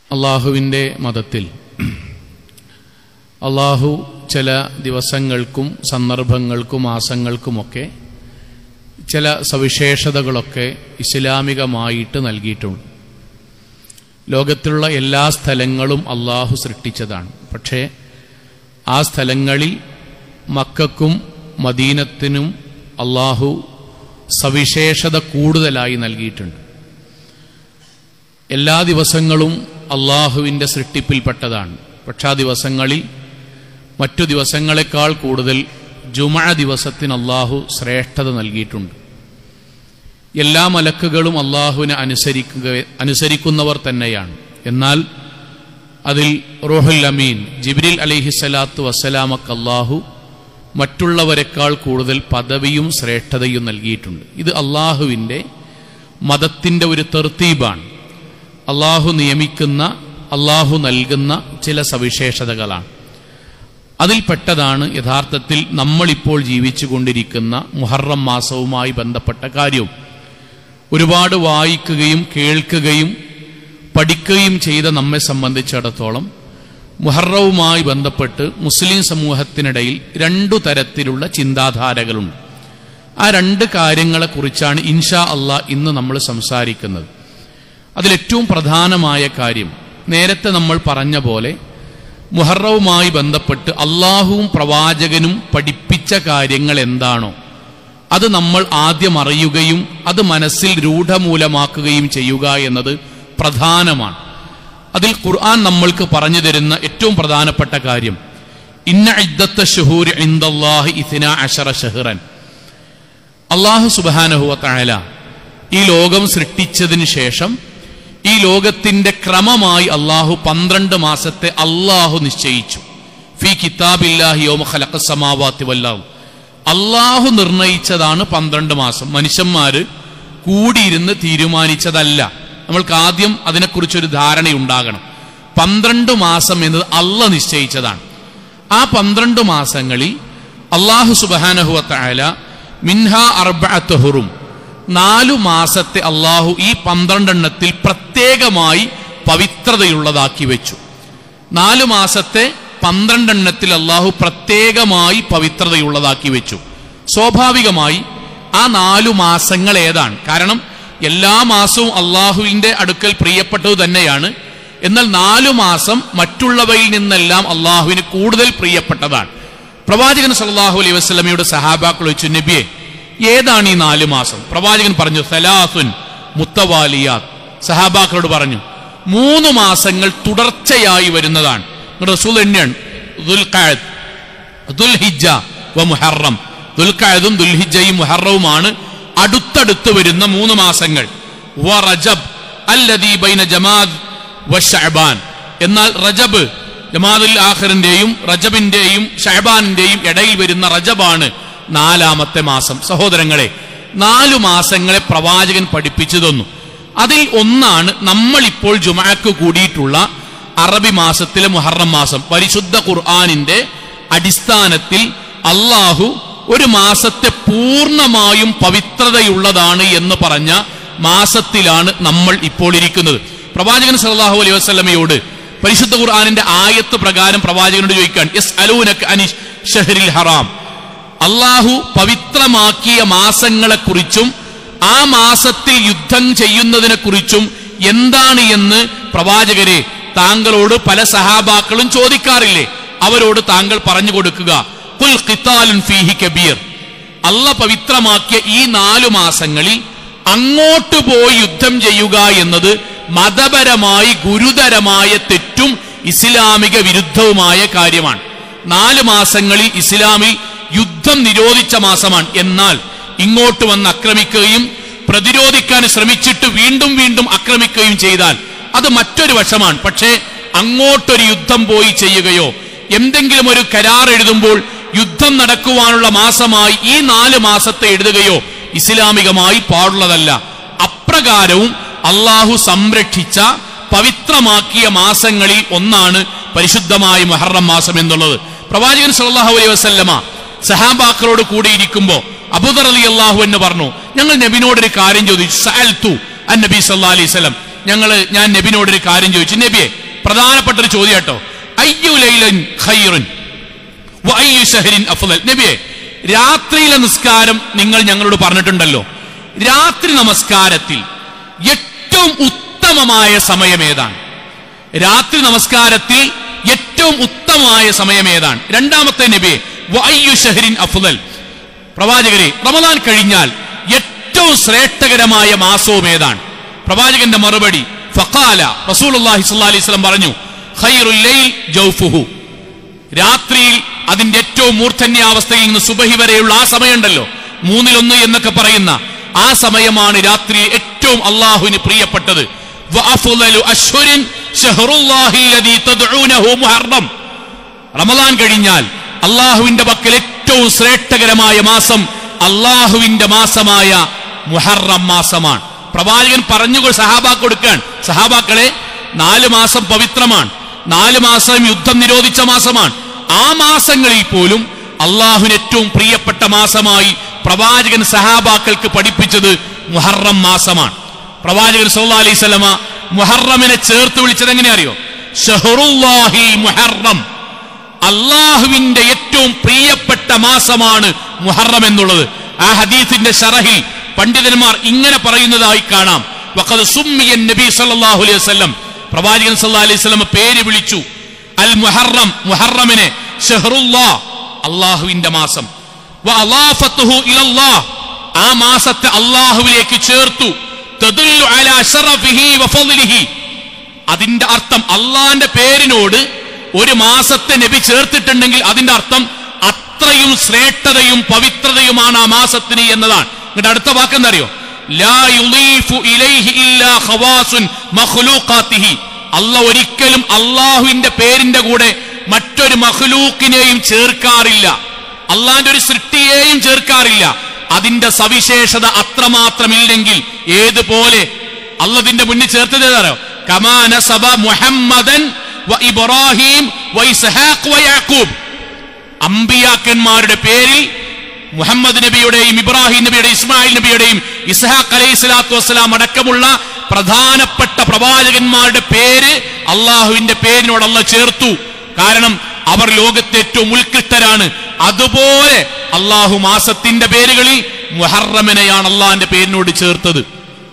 അള്ളാഹുവിൻ്റെ മതത്തിൽ അള്ളാഹു ചില ദിവസങ്ങൾക്കും സന്ദർഭങ്ങൾക്കും മാസങ്ങൾക്കുമൊക്കെ ചില സവിശേഷതകളൊക്കെ ഇസ്ലാമികമായിട്ട് നൽകിയിട്ടുണ്ട് ലോകത്തിലുള്ള എല്ലാ സ്ഥലങ്ങളും അള്ളാഹു സൃഷ്ടിച്ചതാണ് പക്ഷേ ആ സ്ഥലങ്ങളിൽ മക്കൾക്കും മദീനത്തിനും അള്ളാഹു സവിശേഷത കൂടുതലായി നൽകിയിട്ടുണ്ട് എല്ലാ ദിവസങ്ങളും അള്ളാഹുവിൻ്റെ സൃഷ്ടിപ്പിൽപ്പെട്ടതാണ് പക്ഷെ ആ ദിവസങ്ങളിൽ മറ്റു ദിവസങ്ങളെക്കാൾ കൂടുതൽ ജുമ ദിവസത്തിന് അള്ളാഹു ശ്രേഷ്ഠത നൽകിയിട്ടുണ്ട് എല്ലാ മലക്കുകളും അള്ളാഹുവിനെ അനുസരിക്കുക അനുസരിക്കുന്നവർ തന്നെയാണ് എന്നാൽ അതിൽ റോഹുൽ അമീൻ ജിബ്രിൽ അലിഹിസലാത്തു വസ്സലാമക്ക് അള്ളാഹു മറ്റുള്ളവരെക്കാൾ കൂടുതൽ പദവിയും ശ്രേഷ്ഠതയും നൽകിയിട്ടുണ്ട് ഇത് അള്ളാഹുവിൻ്റെ മതത്തിൻ്റെ ഒരു തെർത്തീബാണ് അള്ളാഹു നിയമിക്കുന്ന അള്ളാഹു നൽകുന്ന ചില സവിശേഷതകളാണ് അതിൽപ്പെട്ടതാണ് യഥാർത്ഥത്തിൽ നമ്മളിപ്പോൾ ജീവിച്ചു കൊണ്ടിരിക്കുന്ന മുഹറം മാസവുമായി ബന്ധപ്പെട്ട കാര്യവും ഒരുപാട് വായിക്കുകയും കേൾക്കുകയും പഠിക്കുകയും ചെയ്ത നമ്മെ സംബന്ധിച്ചിടത്തോളം മുഹറവുമായി ബന്ധപ്പെട്ട് മുസ്ലിം സമൂഹത്തിനിടയിൽ രണ്ടു തരത്തിലുള്ള ചിന്താധാരകളുണ്ട് ആ രണ്ട് കാര്യങ്ങളെക്കുറിച്ചാണ് ഇൻഷാ അള്ളാ ഇന്ന് നമ്മൾ സംസാരിക്കുന്നത് അതിലേറ്റവും പ്രധാനമായ കാര്യം നേരത്തെ നമ്മൾ പറഞ്ഞ പോലെ മുഹറവുമായി ബന്ധപ്പെട്ട് അള്ളാഹുവും പ്രവാചകനും പഠിപ്പിച്ച കാര്യങ്ങൾ എന്താണോ അത് നമ്മൾ ആദ്യം അറിയുകയും അത് മനസ്സിൽ രൂഢമൂലമാക്കുകയും ചെയ്യുക എന്നത് പ്രധാനമാണ് അതിൽ ഖുർആൻ നമ്മൾക്ക് പറഞ്ഞു തരുന്ന ഏറ്റവും പ്രധാനപ്പെട്ട കാര്യം ഇന്ന ഇദ്ദത്ത ഷുഹൂർ ഇന്ദല്ലാഹി ഇഥിന അഷറ ഷഹ്റൻ അള്ളാഹു സുബാനഹുവത്തായ ഈ ലോകം സൃഷ്ടിച്ചതിന് ശേഷം ഈ ലോകത്തിന്റെ ക്രമമായി അള്ളാഹു പന്ത്രണ്ട് മാസത്തെ അള്ളാഹു നിശ്ചയിച്ചു ഫി കിതാബില്ലാഹി യോമ ഖലഖ സമാവാത്തി വല്ലാഹു അള്ളാഹു നിർണയിച്ചതാണ് പന്ത്രണ്ട് മാസം മനുഷ്യന്മാര് കൂടിയിരുന്ന് തീരുമാനിച്ചതല്ല നമ്മൾക്ക് ആദ്യം അതിനെക്കുറിച്ചൊരു ധാരണയുണ്ടാകണം പന്ത്രണ്ട് മാസം എന്നത് അല്ല നിശ്ചയിച്ചതാണ് ആ പന്ത്രണ്ട് മാസങ്ങളിൽ അള്ളാഹു സുബാനഹുവത്തായ മിൻഹ അർബഅത്തുഹുറും നാലു മാസത്തെ അള്ളാഹു ഈ പന്ത്രണ്ടെണ്ണത്തിൽ പ്രത്യേകമായി പവിത്രതയുള്ളതാക്കി വെച്ചു നാലു മാസത്തെ പന്ത്രണ്ടെണ്ണത്തിൽ അള്ളാഹു പ്രത്യേകമായി പവിത്രതയുള്ളതാക്കി വെച്ചു സ്വാഭാവികമായി ആ നാലു മാസങ്ങൾ ഏതാണ് കാരണം എല്ലാ മാസവും അള്ളാഹുവിന്റെ അടുക്കൽ പ്രിയപ്പെട്ടത് തന്നെയാണ് എന്നാൽ നാലു മാസം മറ്റുള്ളവയിൽ നിന്നെല്ലാം അള്ളാഹുവിന് കൂടുതൽ പ്രിയപ്പെട്ടതാണ് പ്രവാചകൻ സല്ലാഹു അലൈഹി വസ്ലമയുടെ സഹാബാക്കൾ വെച്ചു നബിയെ ഏതാണ് ഈ നാലു മാസം പ്രവാചകൻ പറഞ്ഞു സലാസുൻ മുത്തവാലിയാത്ത് സഹാബാക്കളോട് പറഞ്ഞു മൂന്ന് മാസങ്ങൾ തുടർച്ചയായി വരുന്നതാണ് റസൂൽ തന്നെയാണ് ദുൽഖഅദ്, ദുൽഹിജ്ജ വ മുഹറം ദുൽഖഅദും ദുൽഹിജ്ജയും മുഹറവുമാണ് അടുത്തടുത്ത് വരുന്ന മൂന്ന് മാസങ്ങൾ വ റജബ് അല്ലദീ ബൈന ജമാദ് വ ശഅബാൻ എന്നാൽ റജബ് ജമാദുൽ ആഖിറിന്റെയും റജബിന്റെയും ഷഹബാനിന്റെയും ഇടയിൽ വരുന്ന റജബാണ് നാലാമത്തെ മാസം സഹോദരങ്ങളെ നാലു മാസങ്ങളെ പ്രവാചകൻ പഠിപ്പിച്ചു തന്നു അതിൽ ഒന്നാണ് നമ്മൾ ഇപ്പോൾ ജുമാക്ക് കൂടിയിട്ടുള്ള അറബി മാസത്തിലെ മുഹറം മാസം പരിശുദ്ധ ഖുർആാനിന്റെ അടിസ്ഥാനത്തിൽ അള്ളാഹു ഒരു മാസത്തെ പൂർണ്ണമായും പവിത്രതയുള്ളതാണ് എന്ന് പറഞ്ഞ മാസത്തിലാണ് നമ്മൾ ഇപ്പോൾ ഇരിക്കുന്നത് പ്രവാചകൻ സല്ലല്ലാഹു അലൈഹി വസല്ലമയോട് പരിശുദ്ധ ഖുർആാനിന്റെ ആയത്ത് പ്രകാരം പ്രവാചകനോട് ചോദിക്കാൻ യസ് അലൂനക് അനിഷ് ഷഹരിൽ ഹറാം അള്ളാഹു പവിത്രമാക്കിയ മാസങ്ങളെക്കുറിച്ചും ആ മാസത്തിൽ യുദ്ധം ചെയ്യുന്നതിനെ കുറിച്ചും എന്താണ് എന്ന് പ്രവാചകരെ താങ്കളോട് പല സഹാബാക്കളും ചോദിക്കാറില്ലേ അവരോട് താങ്കൾ പറഞ്ഞു കൊടുക്കുക കുൽ ഖിത്താലുൻ ഫീഹി കബീർ അല്ല പവിത്രമാക്കിയ ഈ നാലു മാസങ്ങളിൽ അങ്ങോട്ട് പോയി യുദ്ധം ചെയ്യുക എന്നത് മതപരമായി ഗുരുതരമായ തെറ്റും ഇസ്ലാമിക വിരുദ്ധവുമായ കാര്യമാണ് നാല് മാസങ്ങളിൽ ഇസ്ലാമിൽ യുദ്ധം നിരോധിച്ച മാസമാണ് എന്നാൽ ഇങ്ങോട്ട് വന്ന് ആക്രമിക്കുകയും പ്രതിരോധിക്കാൻ ശ്രമിച്ചിട്ട് വീണ്ടും വീണ്ടും ആക്രമിക്കുകയും ചെയ്താൽ അത് മറ്റൊരു വശമാണ് പക്ഷേ അങ്ങോട്ടൊരു യുദ്ധം പോയി ചെയ്യുകയോ എന്തെങ്കിലും ഒരു കരാർ എഴുതുമ്പോൾ യുദ്ധം നടക്കുവാനുള്ള മാസമായി ഈ നാല് മാസത്തെ എഴുതുകയോ ഇസ്ലാമികമായി പാടുള്ളതല്ല അപ്രകാരവും അള്ളാഹു സംരക്ഷിച്ച പവിത്രമാക്കിയ മാസങ്ങളിൽ ഒന്നാണ് പരിശുദ്ധമായ മുഹറം മാസം എന്നുള്ളത് പ്രവാചകൻ സല്ലല്ലാഹു അലൈഹി വസല്ലമ സഹാബാക്കളോട് കൂടിയിരിക്കുമ്പോ അബൂദർ അലി അള്ളാഹു എന്ന് പറഞ്ഞു ഞങ്ങൾ നബിനോടൊരു കാര്യം ചോദിച്ചു സഅൽതു അൻ നബി സല്ലല്ലാഹു അലൈഹി വസല്ലം ഞങ്ങൾ ഞാൻ നബിനോടൊരു കാര്യം ചോദിച്ചു നബിയെ പ്രധാനപ്പെട്ട ഒരു ചോദ്യം കേട്ടോ അയ്യു ലൈലൻ ഖൈറുൻ വഅയ്യു ശഹരിൻ അഫ്ളൽ നബിയെ രാത്രിയിലെ നിസ്കാരം നിങ്ങൾ ഞങ്ങളോട് പറഞ്ഞിട്ടുണ്ടല്ലോ രാത്രി നമസ്കാരത്തിൽ ഏറ്റവും ഉത്തമമായ സമയം ഏതാണ് രാത്രി നമസ്കാരത്തിൽ ഏറ്റവും ഉത്തമമായ സമയം ഏതാണ് രണ്ടാമത്തെ നബിയെ വഅയ്യു ശഹരിൻ അഫ്ളൽ പ്രവാചകരെ റമദാൻ കഴിഞ്ഞാൽ ഏറ്റവും ശ്രേഷ്ഠകരമായ മാസവും ഏതാണ് പ്രവാചകന്റെ മറുപടി ഫഖാല റസൂലുള്ളാഹി സ്വല്ലല്ലാഹി അലൈഹി വസല്ലം പറഞ്ഞു ഖൈറുൽ ലൈൽ ജൗഫുഹു രാത്രിയിൽ അതിന്റെ ഏറ്റവും മൂർധന്യാവസ്ഥയിൽ നിന്ന് സുബഹി വരെയുള്ള ആ സമയമുണ്ടല്ലോ മൂന്നിലൊന്ന് എന്നൊക്കെ പറയുന്ന ആ സമയമാണ് രാത്രി ഏറ്റവും അള്ളാഹുവിന് പ്രിയപ്പെട്ടത് വഅഫ്ളലു അശ്ഹുരിൻ ശഹ്റുല്ലാഹി ലദീ തദ്ഊനഹു മുഹറം റമദാൻ കഴിഞ്ഞാൽ അള്ളാഹുവിന്റെ പക്കൽ ഏറ്റവും ശ്രേഷ്ഠകരമായ മാസം അള്ളാഹുവിന്റെ മാസമായ മുഹറം മാസമാണ് പ്രവാചകൻ പറഞ്ഞുകൊ സഹാബാ കൊടുക്കാൻ സഹാബാക്കളെ നാല് മാസം പവിത്രമാണ് നാല് മാസം യുദ്ധം നിരോധിച്ച മാസമാണ് ആ മാസങ്ങളിൽ പോലും അള്ളാഹുവിന് ഏറ്റവും പ്രിയപ്പെട്ട മാസമായി പ്രവാചകൻ സഹാബാക്കൾക്ക് പഠിപ്പിച്ചത് മുഹറം മാസമാണ് പ്രവാചകൻ സല്ലല്ലാഹു അലൈഹി സ്വലമ മുഹറമിനെ ചേർത്ത് വിളിച്ചത് എങ്ങനെ അറിയോ ഷഹറുല്ലാഹി മുഹറം അള്ളാഹുവിന്റെ ഏറ്റവും പ്രിയപ്പെട്ട മാസമാണ് മുഹറം എന്നുള്ളത് ആ ഹദീസിന്റെ ഷറഹിൽ പണ്ഡിതന്മാർ ഇങ്ങനെ പറയുന്നതായി കാണാം വഖദ് സുമ്മിയൻ നബി സല്ലല്ലാഹു അലൈഹി വസല്ലം പ്രവാചകൻ സല്ലല്ലാഹു അലൈഹി വസല്ലം പേര് വിളിച്ചു അൽ മുഹറം മുഹറമിനെ ഷഹറുല്ലാ അള്ളാഹുവിന്റെ മാസം വ അളാഫത്തുഹു ഇലല്ലാഹ് ആ മാസത്തെ അള്ളാഹുവിലേക്ക് ചേർത്തു തദുല്ലു അലാ ശറഫിഹി വ ഫളിഹി അതിന്റെ അർത്ഥം അള്ളാന്റെ പേരിനോട് ഒരു മാസത്തെ നബി ചേർത്തിട്ടുണ്ടെങ്കിൽ അതിന്റെ അർത്ഥം അത്രയും ശ്രേഷ്ഠതയും പവിത്രതയുമാണ് ആ മാസത്തിന് എന്നതാണ് എന്നിട്ട് അടുത്ത വാക്കെന്തറിയോ ലാ യുളീഫു ഇലൈഹി ഇല്ലാ ഖവാസുൻ മഖ്ലൂഖാത്തിഹി അല്ല ഒരിക്കലും അള്ളാഹുവിന്റെ പേരിന്റെ കൂടെ മറ്റൊരു മഖ്ലൂക്കിനെയും ചേർക്കാറില്ല അള്ളാന്റെ ഒരു സൃഷ്ടിയെയും ചേർക്കാറില്ല അതിന്റെ സവിശേഷത അത്രമാത്രമില്ലെങ്കിൽ ഏതുപോലെ അള്ളതിന്റെ മുന്നിൽ ചേർത്തത് ഏതാണോ കമാന സബ മുഹമ്മദൻ വ ഇബ്രാഹിം വ ഇസ്ഹാഖ് വ യാക്കൂബ് അമ്പിയാക്കന്മാരുടെ പേരിൽ മുഹമ്മദ് നബിയുടെയും ഇബ്രാഹിം നബിയുടെയും ഇസ്മായിൽ നബിയുടെയും ഇസ്ഹാഖ് അലൈഹി സ്വലാത്തു വസ്സലാം അടക്കമുള്ള പ്രധാനപ്പെട്ട പ്രവാചകന്മാരുടെ പേര് അള്ളാഹുവിന്റെ പേരിനോട് അല്ല ചേർത്തു കാരണം അവർ ലോകത്തെ ഏറ്റവും ഉത്കൃഷ്ടരാണ് അതുപോലെ അള്ളാഹു മാസത്തിന്റെ പേരുകളിൽ മുഹറമിനെയാണ് അള്ളാഹിന്റെ പേരിനോട് ചേർത്തത്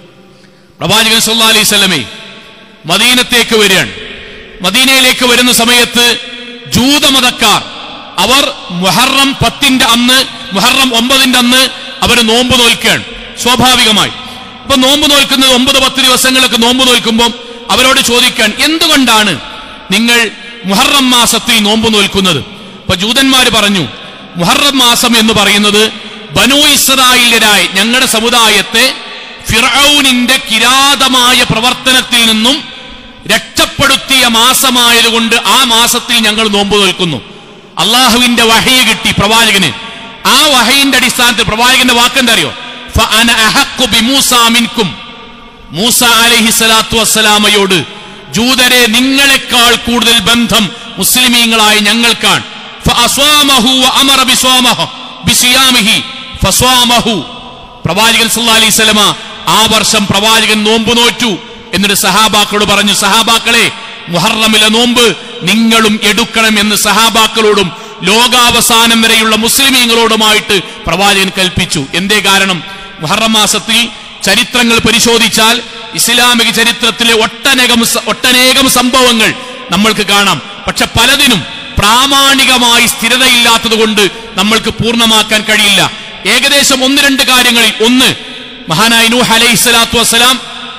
പ്രവാചകൻ സല്ലാ അലൈഹി സ്വലമേ മദീനത്തേക്ക് വരികയാണ് മദീനയിലേക്ക് വരുന്ന സമയത്ത് ജൂതമതക്കാർ അവർ മുഹറം പത്തിന്റെ അന്ന് മുഹറം ഒമ്പതിന്റെ അന്ന് അവർ നോമ്പ് നോൽക്കുകയാണ് സ്വാഭാവികമായി ഇപ്പൊ നോമ്പ് നോൽക്കുന്നത് ഒമ്പത് പത്ത് ദിവസങ്ങളൊക്കെ നോമ്പ് നോൽക്കുമ്പോൾ അവരോട് ചോദിക്കാൻ എന്തുകൊണ്ടാണ് നിങ്ങൾ മുഹറം മാസത്തിൽ നോമ്പ് നോൽക്കുന്നത് അപ്പൊ ജൂതന്മാർ പറഞ്ഞു മുഹറം മാസം എന്ന് പറയുന്നത് ബനു ഇസ്രായേലരായ ഞങ്ങളുടെ സമുദായത്തെ ഫിറൌനിന്റെ കിരാതമായ പ്രവർത്തനത്തിൽ നിന്നും രക്ഷപ്പെടുത്തിയ മാസമായതുകൊണ്ട് ആ മാസത്തിൽ ഞങ്ങൾ നോമ്പ് നോൽക്കുന്നു അള്ളാഹുവിന്റെ വഹയ കിട്ടി പ്രവാചകന് ആ വഹയിന്റെ അടിസ്ഥാനത്തിൽ പ്രവാചകന്റെ വാക്കെന്താ അറിയോ ഫഅന അഹഖു ബിമൂസാ മിൻകും മൂസ അലൈഹി സ്വലാത്തു വസ്സലാമയോട് ജൂതരെ നിങ്ങളെക്കാൾ കൂടുതൽ ബന്ധം മുസ്ലിമീങ്ങളായ ഞങ്ങൾക്കാണ് ഫഅസ്വാമഹു വഅമറ ബിസ്വാമഹു ബിസിയാമിഹി ഫസ്വാമഹു പ്രവാചകൻ സല്ലല്ലാഹു അലൈഹി വസല്ലമ ആ വർഷം പ്രവാചകൻ നോമ്പ് നോറ്റു എന്നിട്ട് സഹാബാക്കളോട് പറഞ്ഞു സഹാബാക്കളെ മുഹറമിലെ നോമ്പ് നിങ്ങളും എടുക്കണം എന്ന് സഹാബാക്കളോടും ലോകാവസാനം വരെയുള്ള മുസ്ലിമീങ്ങളോടുമായിട്ട് പ്രവാചകൻ കൽപ്പിച്ചു എന്തേ കാരണം മുഹറം മാസത്തിൽ ചരിത്രങ്ങൾ പരിശോധിച്ചാൽ ഇസ്ലാമിക ചരിത്രത്തിലെ ഒട്ടനേകം സ- ഒട്ടനേകം സംഭവങ്ങൾ നമ്മൾക്ക് കാണാം പക്ഷെ പലതിനും പ്രാമാണികമായി സ്ഥിരതയില്ലാത്തത് കൊണ്ട് നമ്മൾക്ക് പൂർണ്ണമാക്കാൻ കഴിയില്ല ഏകദേശം ഒന്ന് രണ്ട് കാര്യങ്ങളിൽ ഒന്ന് മഹാനായ നൂഹ് അലൈഹി സ്വലാത്തു വസ്സലാം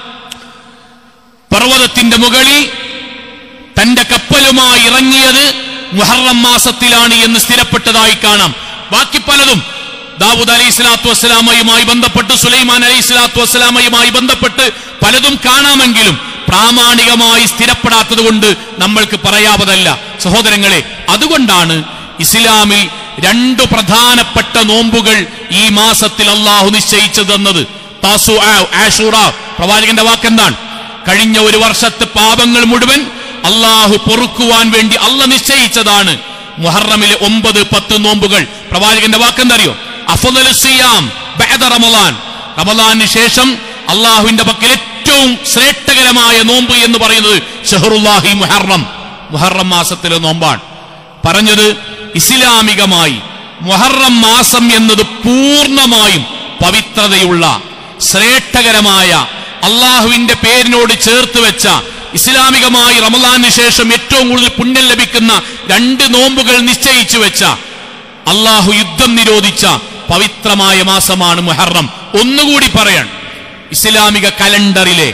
പർവ്വതത്തിന്റെ മുകളിൽ തന്റെ കപ്പലുമായി ഇറങ്ങിയത് മുഹറം മാസത്തിലാണ് എന്ന് സ്ഥിരപ്പെട്ടതായി കാണാം ബാക്കി പലതും ദാവൂദ് അലൈഹി സ്വലാത്തു വസ്സലാമയുമായി ബന്ധപ്പെട്ട് സുലൈമാൻ അലൈഹി സ്വലാത്തു വസ്സലാമയുമായി ബന്ധപ്പെട്ട് പലതും കാണാമെങ്കിലും പ്രാമാണികമായി സ്ഥിരപ്പെടാത്തത് കൊണ്ട് നമ്മൾക്ക് പറയാവതല്ല സഹോദരങ്ങളെ അതുകൊണ്ടാണ് ഇസ്ലാമിൽ രണ്ടു പ്രധാനപ്പെട്ട നോമ്പുകൾ ഈ മാസത്തിൽ അള്ളാഹു നിശ്ചയിച്ചു തന്നത് താസു ആഷൂറ പ്രവാചകന്റെ വാക്കെന്താണ് കഴിഞ്ഞ ഒരു വർഷത്തെ പാപങ്ങൾ മുഴുവൻ അള്ളാഹു പൊറുക്കുവാൻ വേണ്ടി അല്ല നിശ്ചയിച്ചതാണ് മുഹറമിലെ ഒമ്പത് പത്ത് നോമ്പുകൾ പ്രവാചകന്റെ വാക്കെന്തറിയോ അഫദലു സിയാം ബഅദ റമളാൻ റമളാന് ശേഷം അള്ളാഹുവിന്റെ പക്കൽ ഏറ്റവും ഏറ്റവും ശ്രേഷ്ഠകരമായ നോമ്പ് എന്ന് പറയുന്നത് ഷഹറുല്ലാഹി മുഹറം മുഹറം മാസത്തിലെ നോമ്പാണ് പറഞ്ഞത് ഇസ്ലാമികമായി മുഹറം മാസം എന്നത് പൂർണ്ണമായും പവിത്രതയുള്ള ശ്രേഷ്ഠകരമായ അള്ളാഹുവിന്റെ പേരിനോട് ചേർത്ത് വെച്ച ഇസ്ലാമികമായി റമദാന് ശേഷം ഏറ്റവും കൂടുതൽ പുണ്യം ലഭിക്കുന്ന രണ്ട് നോമ്പുകൾ നിശ്ചയിച്ചു വെച്ച അള്ളാഹു യുദ്ധം നിരോധിച്ച പവിത്രമായ മാസമാണ് മുഹറം ഒന്നുകൂടി പറയാൻ ഇസ്ലാമിക കലണ്ടറിലെ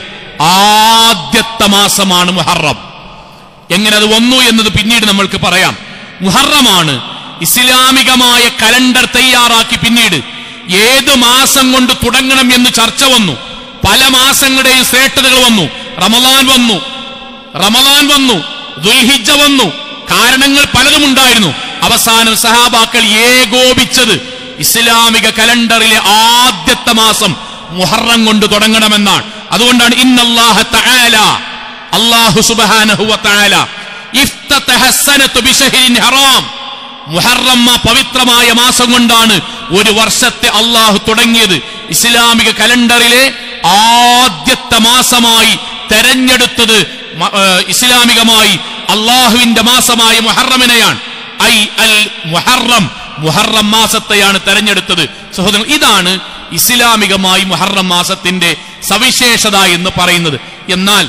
ആദ്യത്തെ മാസമാണ് മുഹറം എങ്ങനെ അത് വന്നു എന്നത് പിന്നീട് നമ്മൾക്ക് പറയാം മുഹറമാണ് ഇസ്ലാമികമായ കലണ്ടർ തയ്യാറാക്കി പിന്നീട് ഏത് മാസം കൊണ്ട് തുടങ്ങണം എന്ന് ചർച്ച വന്നു പല മാസങ്ങളുടെയും ശ്രേഷ്ഠതകൾ വന്നു റമദാൻ വന്നു റമദാൻ വന്നു ദുൽഹിജ വന്നു കാരണങ്ങൾ പലതും ഉണ്ടായിരുന്നു അവസാനം സഹാബാക്കൾ ഏകോപിച്ചത് ഇസ്ലാമിക കലണ്ടറിലെ ആദ്യത്തെ മാസം മുഹറം കൊണ്ട് തുടങ്ങണമെന്നാണ് അതുകൊണ്ടാണ് ഇന്നല്ലാഹ തആല അല്ലാഹു സുബ്ഹാനഹു വ തആല ഇഫ്തതഹ സനതു ബിശഹരിൻ ഹറാം മുഹറം മാ പവിത്രമായ മാസം കൊണ്ടാണ് ഒരു വർഷത്തെ അള്ളാഹു തുടങ്ങിയത് ഇസ്ലാമിക കലണ്ടറിലെ ആദ്യത്തെ മാസമായി തെരഞ്ഞെടുത്തത് മ- ഏഹ് ഇസ്ലാമികമായി അള്ളാഹുവിന്റെ മാസമായ മുഹറമിനെയാണ് ഐ അൽ മുഹറം മുഹറം മാസത്തെയാണ് തെരഞ്ഞെടുത്തത് സഹോദരൻ ഇതാണ് ഇസ്ലാമികമായി മുഹറം മാസത്തിന്റെ സവിശേഷത എന്ന് പറയുന്നത് എന്നാൽ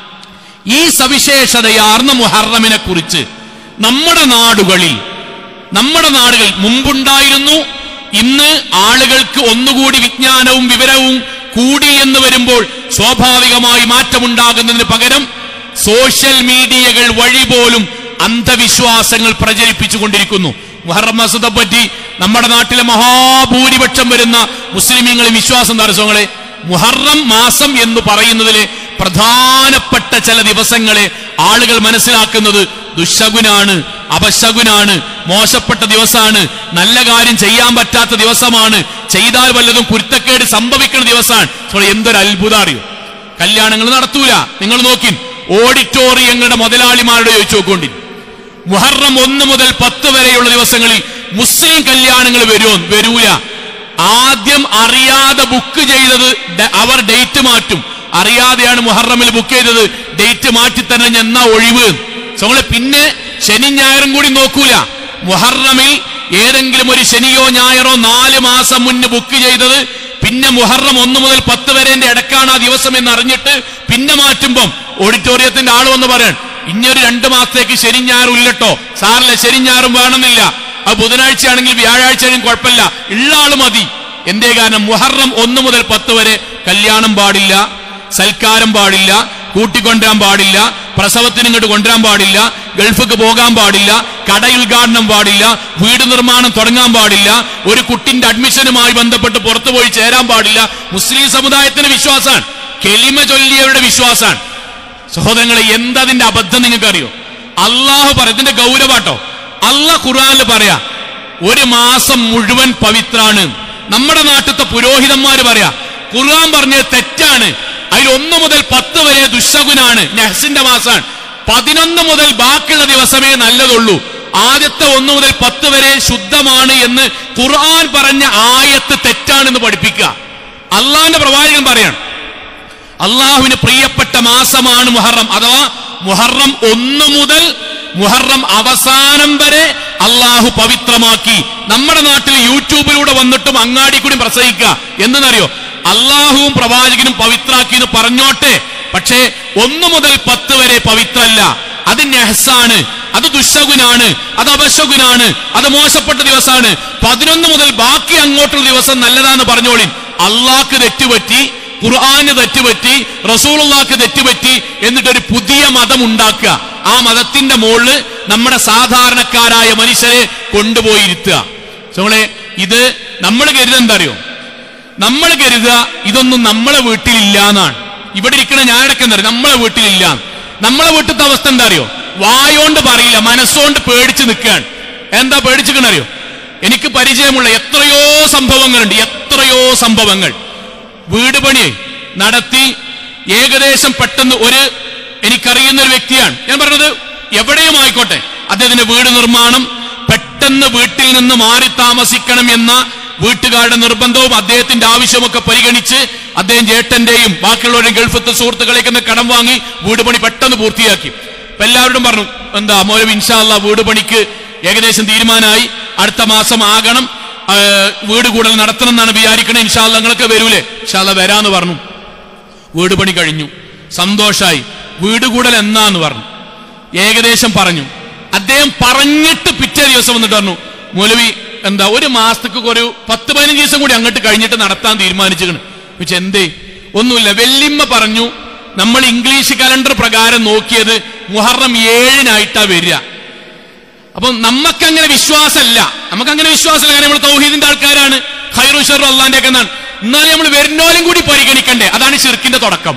ഈ സവിശേഷതയാർന്ന മുഹറമിനെ കുറിച്ച് നമ്മുടെ നാടുകളിൽ നമ്മുടെ നാടുകൾ മുമ്പുണ്ടായിരുന്നു ഇന്ന് ആളുകൾക്ക് ഒന്നുകൂടി വിജ്ഞാനവും വിവരവും കൂടി എന്ന് വരുമ്പോൾ സ്വാഭാവികമായി മാറ്റമുണ്ടാകുന്നതിന് പകരം സോഷ്യൽ മീഡിയകൾ വഴി പോലും അന്ധവിശ്വാസങ്ങൾ പ്രചരിപ്പിച്ചു കൊണ്ടിരിക്കുന്നു മുഹറം മാസത്തെ പറ്റി നമ്മുടെ നാട്ടിലെ മഹാഭൂരിപക്ഷം വരുന്ന മുസ്ലിമീങ്ങൾ വിശ്വാസം തടസ്സങ്ങളെ മുഹറം മാസം എന്ന് പറയുന്നതിലെ പ്രധാനപ്പെട്ട ചില ദിവസങ്ങളെ ആളുകൾ മനസ്സിലാക്കുന്നത് ദുശകുനാണ് അപശകുനാണ് മോശപ്പെട്ട ദിവസമാണ് നല്ല കാര്യം ചെയ്യാൻ പറ്റാത്ത ദിവസമാണ് ചെയ്താൽ വല്ലതും കുരുത്തക്കേട് സംഭവിക്കുന്ന ദിവസമാണ് സോ, എന്തൊരു അത്ഭുതം അറിയോ കല്യാണങ്ങൾ നടത്തൂല നിങ്ങൾ നോക്കി ഓഡിറ്റോറിയങ്ങളുടെ മുതലാളിമാരോട് ചോദിച്ചു നോക്കോണ്ടി മുഹറം ഒന്ന് മുതൽ പത്ത് വരെയുള്ള ദിവസങ്ങളിൽ മുസ്ലിം കല്യാണങ്ങൾ വരുമോ വരൂല ആദ്യം അറിയാതെ ബുക്ക് ചെയ്തത് ഡ- അവർ ഡേറ്റ് മാറ്റും അറിയാതെയാണ് മുഹറമിൽ ബുക്ക് ചെയ്തത് ഡേറ്റ് മാറ്റി തന്നെ എന്നാ ഒഴിവ് നമ്മള് പിന്നെ ശനി ഞായറും കൂടി നോക്കൂല മുഹറമിൽ ഏതെങ്കിലും ഒരു ശനിയോ ഞായറോ നാല് മാസം മുന്നേ ബുക്ക് ചെയ്തത് പിന്നെ മുഹറം ഒന്ന് മുതൽ പത്ത് വരെന്റെ ഇടക്കാണ് ആ ദിവസം എന്ന് അറിഞ്ഞിട്ട് പിന്നെ മാറ്റുമ്പം ഓഡിറ്റോറിയത്തിന്റെ ആൾ വന്ന് പറയാൻ ഇനിയൊരു രണ്ട് മാസത്തേക്ക് ശനി ഞായറും ഇല്ലട്ടോ സാറില്ല ശനി ഞായറും വേണമെന്നില്ല അത് ബുധനാഴ്ച ആണെങ്കിൽ വ്യാഴാഴ്ച ആണെങ്കിലും കുഴപ്പമില്ല ഉള്ള ആള് മതി എന്തേ കാരണം മുഹറം ഒന്ന് മുതൽ പത്ത് വരെ കല്യാണം പാടില്ല സൽക്കാരം പാടില്ല കൂട്ടിക്കൊണ്ടുവരാൻ പാടില്ല പ്രസവത്തിന് ഇങ്ങോട്ട് കൊണ്ടുവരാൻ പാടില്ല ഗൾഫിക്ക് പോകാൻ പാടില്ല കട ഉദ്ഘാടനം പാടില്ല വീട് നിർമ്മാണം തുടങ്ങാൻ പാടില്ല ഒരു കുട്ടിന്റെ അഡ്മിഷനുമായി ബന്ധപ്പെട്ട് പുറത്തു പോയി ചേരാൻ പാടില്ല മുസ്ലിം സമുദായത്തിന്റെ വിശ്വാസമാണ് കെലിമ ചൊല്ലിയവരുടെ വിശ്വാസമാണ് സഹോദരങ്ങളെ എന്തതിന്റെ അബദ്ധം നിങ്ങൾക്ക് അറിയോ അള്ളാഹു പറയും ഇതിന്റെ ഗൗരവാട്ടോ അള്ളാഹ് ഖുർആനിൽ പറയാ ഒരു മാസം മുഴുവൻ പവിത്രാണ് നമ്മുടെ നാട്ടിലത്തെ പുരോഹിതന്മാര് പറയാ ഖുർആൻ പറഞ്ഞത് തെറ്റാണ് അതിൽ ഒന്ന് മുതൽ പത്ത് വരെ ദുശകുനാണ് നെഹ്സിന്റെ മാസാണ് പതിനൊന്ന് മുതൽ ബാക്കിയുള്ള ദിവസമേ നല്ലതുള്ളൂ ആദ്യത്തെ ഒന്ന് മുതൽ പത്ത് വരെ ശുദ്ധമാണ് എന്ന് ഖുർആൻ പറഞ്ഞ ആയത്ത് തെറ്റാണെന്ന് പഠിപ്പിക്കുക അള്ളാഹിന്റെ പ്രവാചകൻ പറയാണ് അള്ളാഹുവിന് പ്രിയപ്പെട്ട മാസമാണ് മുഹറം അഥവാ മുഹറം ഒന്ന് മുതൽ മുഹറം അവസാനം വരെ അള്ളാഹു പവിത്രമാക്കി നമ്മുടെ നാട്ടിൽ യൂട്യൂബിലൂടെ വന്നിട്ടും അങ്ങാടി കൂടി പ്രസംഗിക്കുക എന്തെന്നറിയോ അള്ളാഹുവും പ്രവാചകനും പവിത്രാക്കി എന്ന് പറഞ്ഞോട്ടെ പക്ഷേ ഒന്ന് മുതൽ പത്ത് വരെ പവിത്രല്ല അത് നെഹസാണ് അത് ദുശകുനാണ് അത് അപശകുനാണ് അത് മോശപ്പെട്ട ദിവസമാണ് പതിനൊന്ന് മുതൽ ബാക്കി അങ്ങോട്ടുള്ള ദിവസം നല്ലതാന്ന് പറഞ്ഞോളിൻ അള്ളാഹ്ക്ക് തെറ്റുപറ്റി ഖുർആന് തെറ്റുപറ്റി റസൂലുള്ളാക്ക് തെറ്റുപറ്റി എന്നിട്ടൊരു പുതിയ മതം ഉണ്ടാക്കുക ആ മതത്തിന്റെ മുകളിൽ നമ്മുടെ സാധാരണക്കാരായ മനുഷ്യരെ കൊണ്ടുപോയിരുത്തുക നമ്മളെ ഇത് നമ്മൾ കരുതുക എന്താ അറിയോ നമ്മൾ കരുതുക ഇതൊന്നും നമ്മളെ വീട്ടിലില്ല എന്നാണ് ഇവിടെ ഇരിക്കണ ഞാനടക്കം എന്താ അറിയോ നമ്മളെ വീട്ടിലില്ല നമ്മളെ വീട്ടിലത്തെ അവസ്ഥ എന്താ അറിയോ വായോണ്ട് പറയില്ല മനസ്സുകൊണ്ട് പേടിച്ച് നിൽക്കുകയാണ് എന്താ പേടിച്ചിക്കണറിയോ എനിക്ക് പരിചയമുള്ള എത്രയോ സംഭവങ്ങളുണ്ട് എത്രയോ സംഭവങ്ങൾ വീട് പണി നടത്തി ഏകദേശം പെട്ടെന്ന് ഒരു എനിക്കറിയുന്ന ഒരു വ്യക്തിയാണ് ഞാൻ പറഞ്ഞത് എവിടെയും ആയിക്കോട്ടെ അദ്ദേഹത്തിന്റെ വീട് നിർമ്മാണം പെട്ടെന്ന് വീട്ടിൽ നിന്ന് മാറി താമസിക്കണം എന്ന വീട്ടുകാരുടെ നിർബന്ധവും അദ്ദേഹത്തിന്റെ ആവശ്യമൊക്കെ പരിഗണിച്ച് അദ്ദേഹം ചേട്ടന്റെയും ബാക്കിയുള്ളവരുടെയും ഗൾഫത്തെ സുഹൃത്തുക്കളേക്ക് ഒന്ന് കടം വാങ്ങി വീട് പണി പെട്ടെന്ന് പൂർത്തിയാക്കി അപ്പൊ എല്ലാവരോടും പറഞ്ഞു എന്താ മോലം ഇൻഷാല്ല വീട് പണിക്ക് ഏകദേശം തീരുമാനമായി അടുത്ത മാസം ആകണം ആ, വീട് കൂടൽ നടത്തണം എന്നാണ് വിചാരിക്കണേ ഇൻഷാല്ല നിങ്ങളൊക്കെ വരൂലേ ഇൻഷാല്ല വരാന്ന് പറഞ്ഞു വീട് പണി കഴിഞ്ഞു സന്തോഷായി വീട് കൂടൽ എന്നാന്ന് പറഞ്ഞു ഏകദേശം പറഞ്ഞു അദ്ദേഹം പറഞ്ഞിട്ട് പിറ്റേ ദിവസം വന്നിട്ട് പറഞ്ഞു മൗലവി എന്താ ഒരു മാസത്തേക്ക് ഒരു പത്ത് പതിനഞ്ച് ദിവസം കൂടി അങ്ങോട്ട് കഴിഞ്ഞിട്ട് നടത്താൻ തീരുമാനിച്ചിരിക്കണ് പക്ഷെ എന്തേ ഒന്നുമില്ല വെല്ലിമ്മ പറഞ്ഞു നമ്മൾ ഇംഗ്ലീഷ് കലണ്ടർ പ്രകാരം നോക്കിയത് മുഹറം ഏഴിനായിട്ടാ വരിക അപ്പൊ നമുക്കങ്ങനെ വിശ്വാസമല്ല നമുക്കങ്ങനെ വിശ്വാസമല്ല കാരണം നമ്മൾ തൗഹീദിന്റെ ആൾക്കാരാണ് ഖൈറു ഷറു അള്ളാന്റെ ഒക്കെ എന്നാണ് എന്നാലും നമ്മൾ വരുന്നോലും കൂടി പരിഗണിക്കണ്ടേ അതാണ് ഷിർക്കിന്റെ തുടക്കം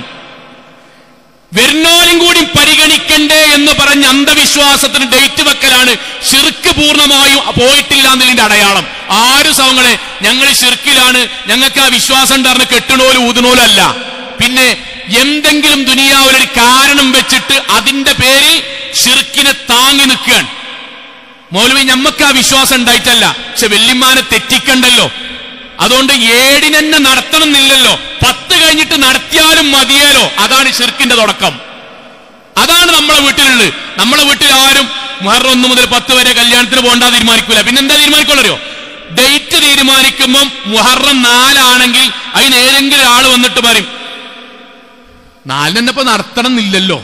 വരുന്നോലും കൂടി പരിഗണിക്കണ്ടേ എന്ന് പറഞ്ഞ അന്ധവിശ്വാസത്തിന് ഡേറ്റ് വെക്കലാണ് ഷിർക്ക് പൂർണ്ണമായും പോയിട്ടില്ല എന്നതിന്റെ അടയാളം ആരും സവങ്ങളെ ഞങ്ങൾ ഷിർക്കിലാണ് ഞങ്ങൾക്ക് ആ വിശ്വാസം ഉണ്ടായിരുന്ന കെട്ടണോലും ഊതുണോലും അല്ല പിന്നെ എന്തെങ്കിലും ദുനിയാവിലൊരു കാരണം വെച്ചിട്ട് അതിന്റെ പേരിൽ ഷിർക്കിനെ താങ്ങി നിൽക്കുകയാണ് മൗലവി ഞമ്മക്ക് ആ വിശ്വാസം ഉണ്ടായിട്ടല്ല പക്ഷെ വെല്ലിമാനെ തെറ്റിക്കണ്ടല്ലോ അതുകൊണ്ട് ഏടിനെന്നെ നടത്തണം എന്നില്ലല്ലോ പത്ത് കഴിഞ്ഞിട്ട് നടത്തിയാലും മതിയേലോ അതാണ് ഷിർക്കിന്റെ തുടക്കം അതാണ് നമ്മളെ വീട്ടിലുള്ളത് നമ്മളെ വീട്ടിൽ ആരും മുഹറം ഒന്ന് മുതൽ പത്ത് വരെ കല്യാണത്തിന് പോകണ്ട തീരുമാനിക്കൂല പിന്നെ എന്താ തീരുമാനിക്കുള്ളൂ ഡേറ്റ് തീരുമാനിക്കുമ്പം മുഹറം നാലാണെങ്കിൽ അതിന് ഏതെങ്കിലും ആള് വന്നിട്ട് പറയും നാലിനെന്നെ ഇപ്പൊ നടത്തണം എന്നില്ലല്ലോ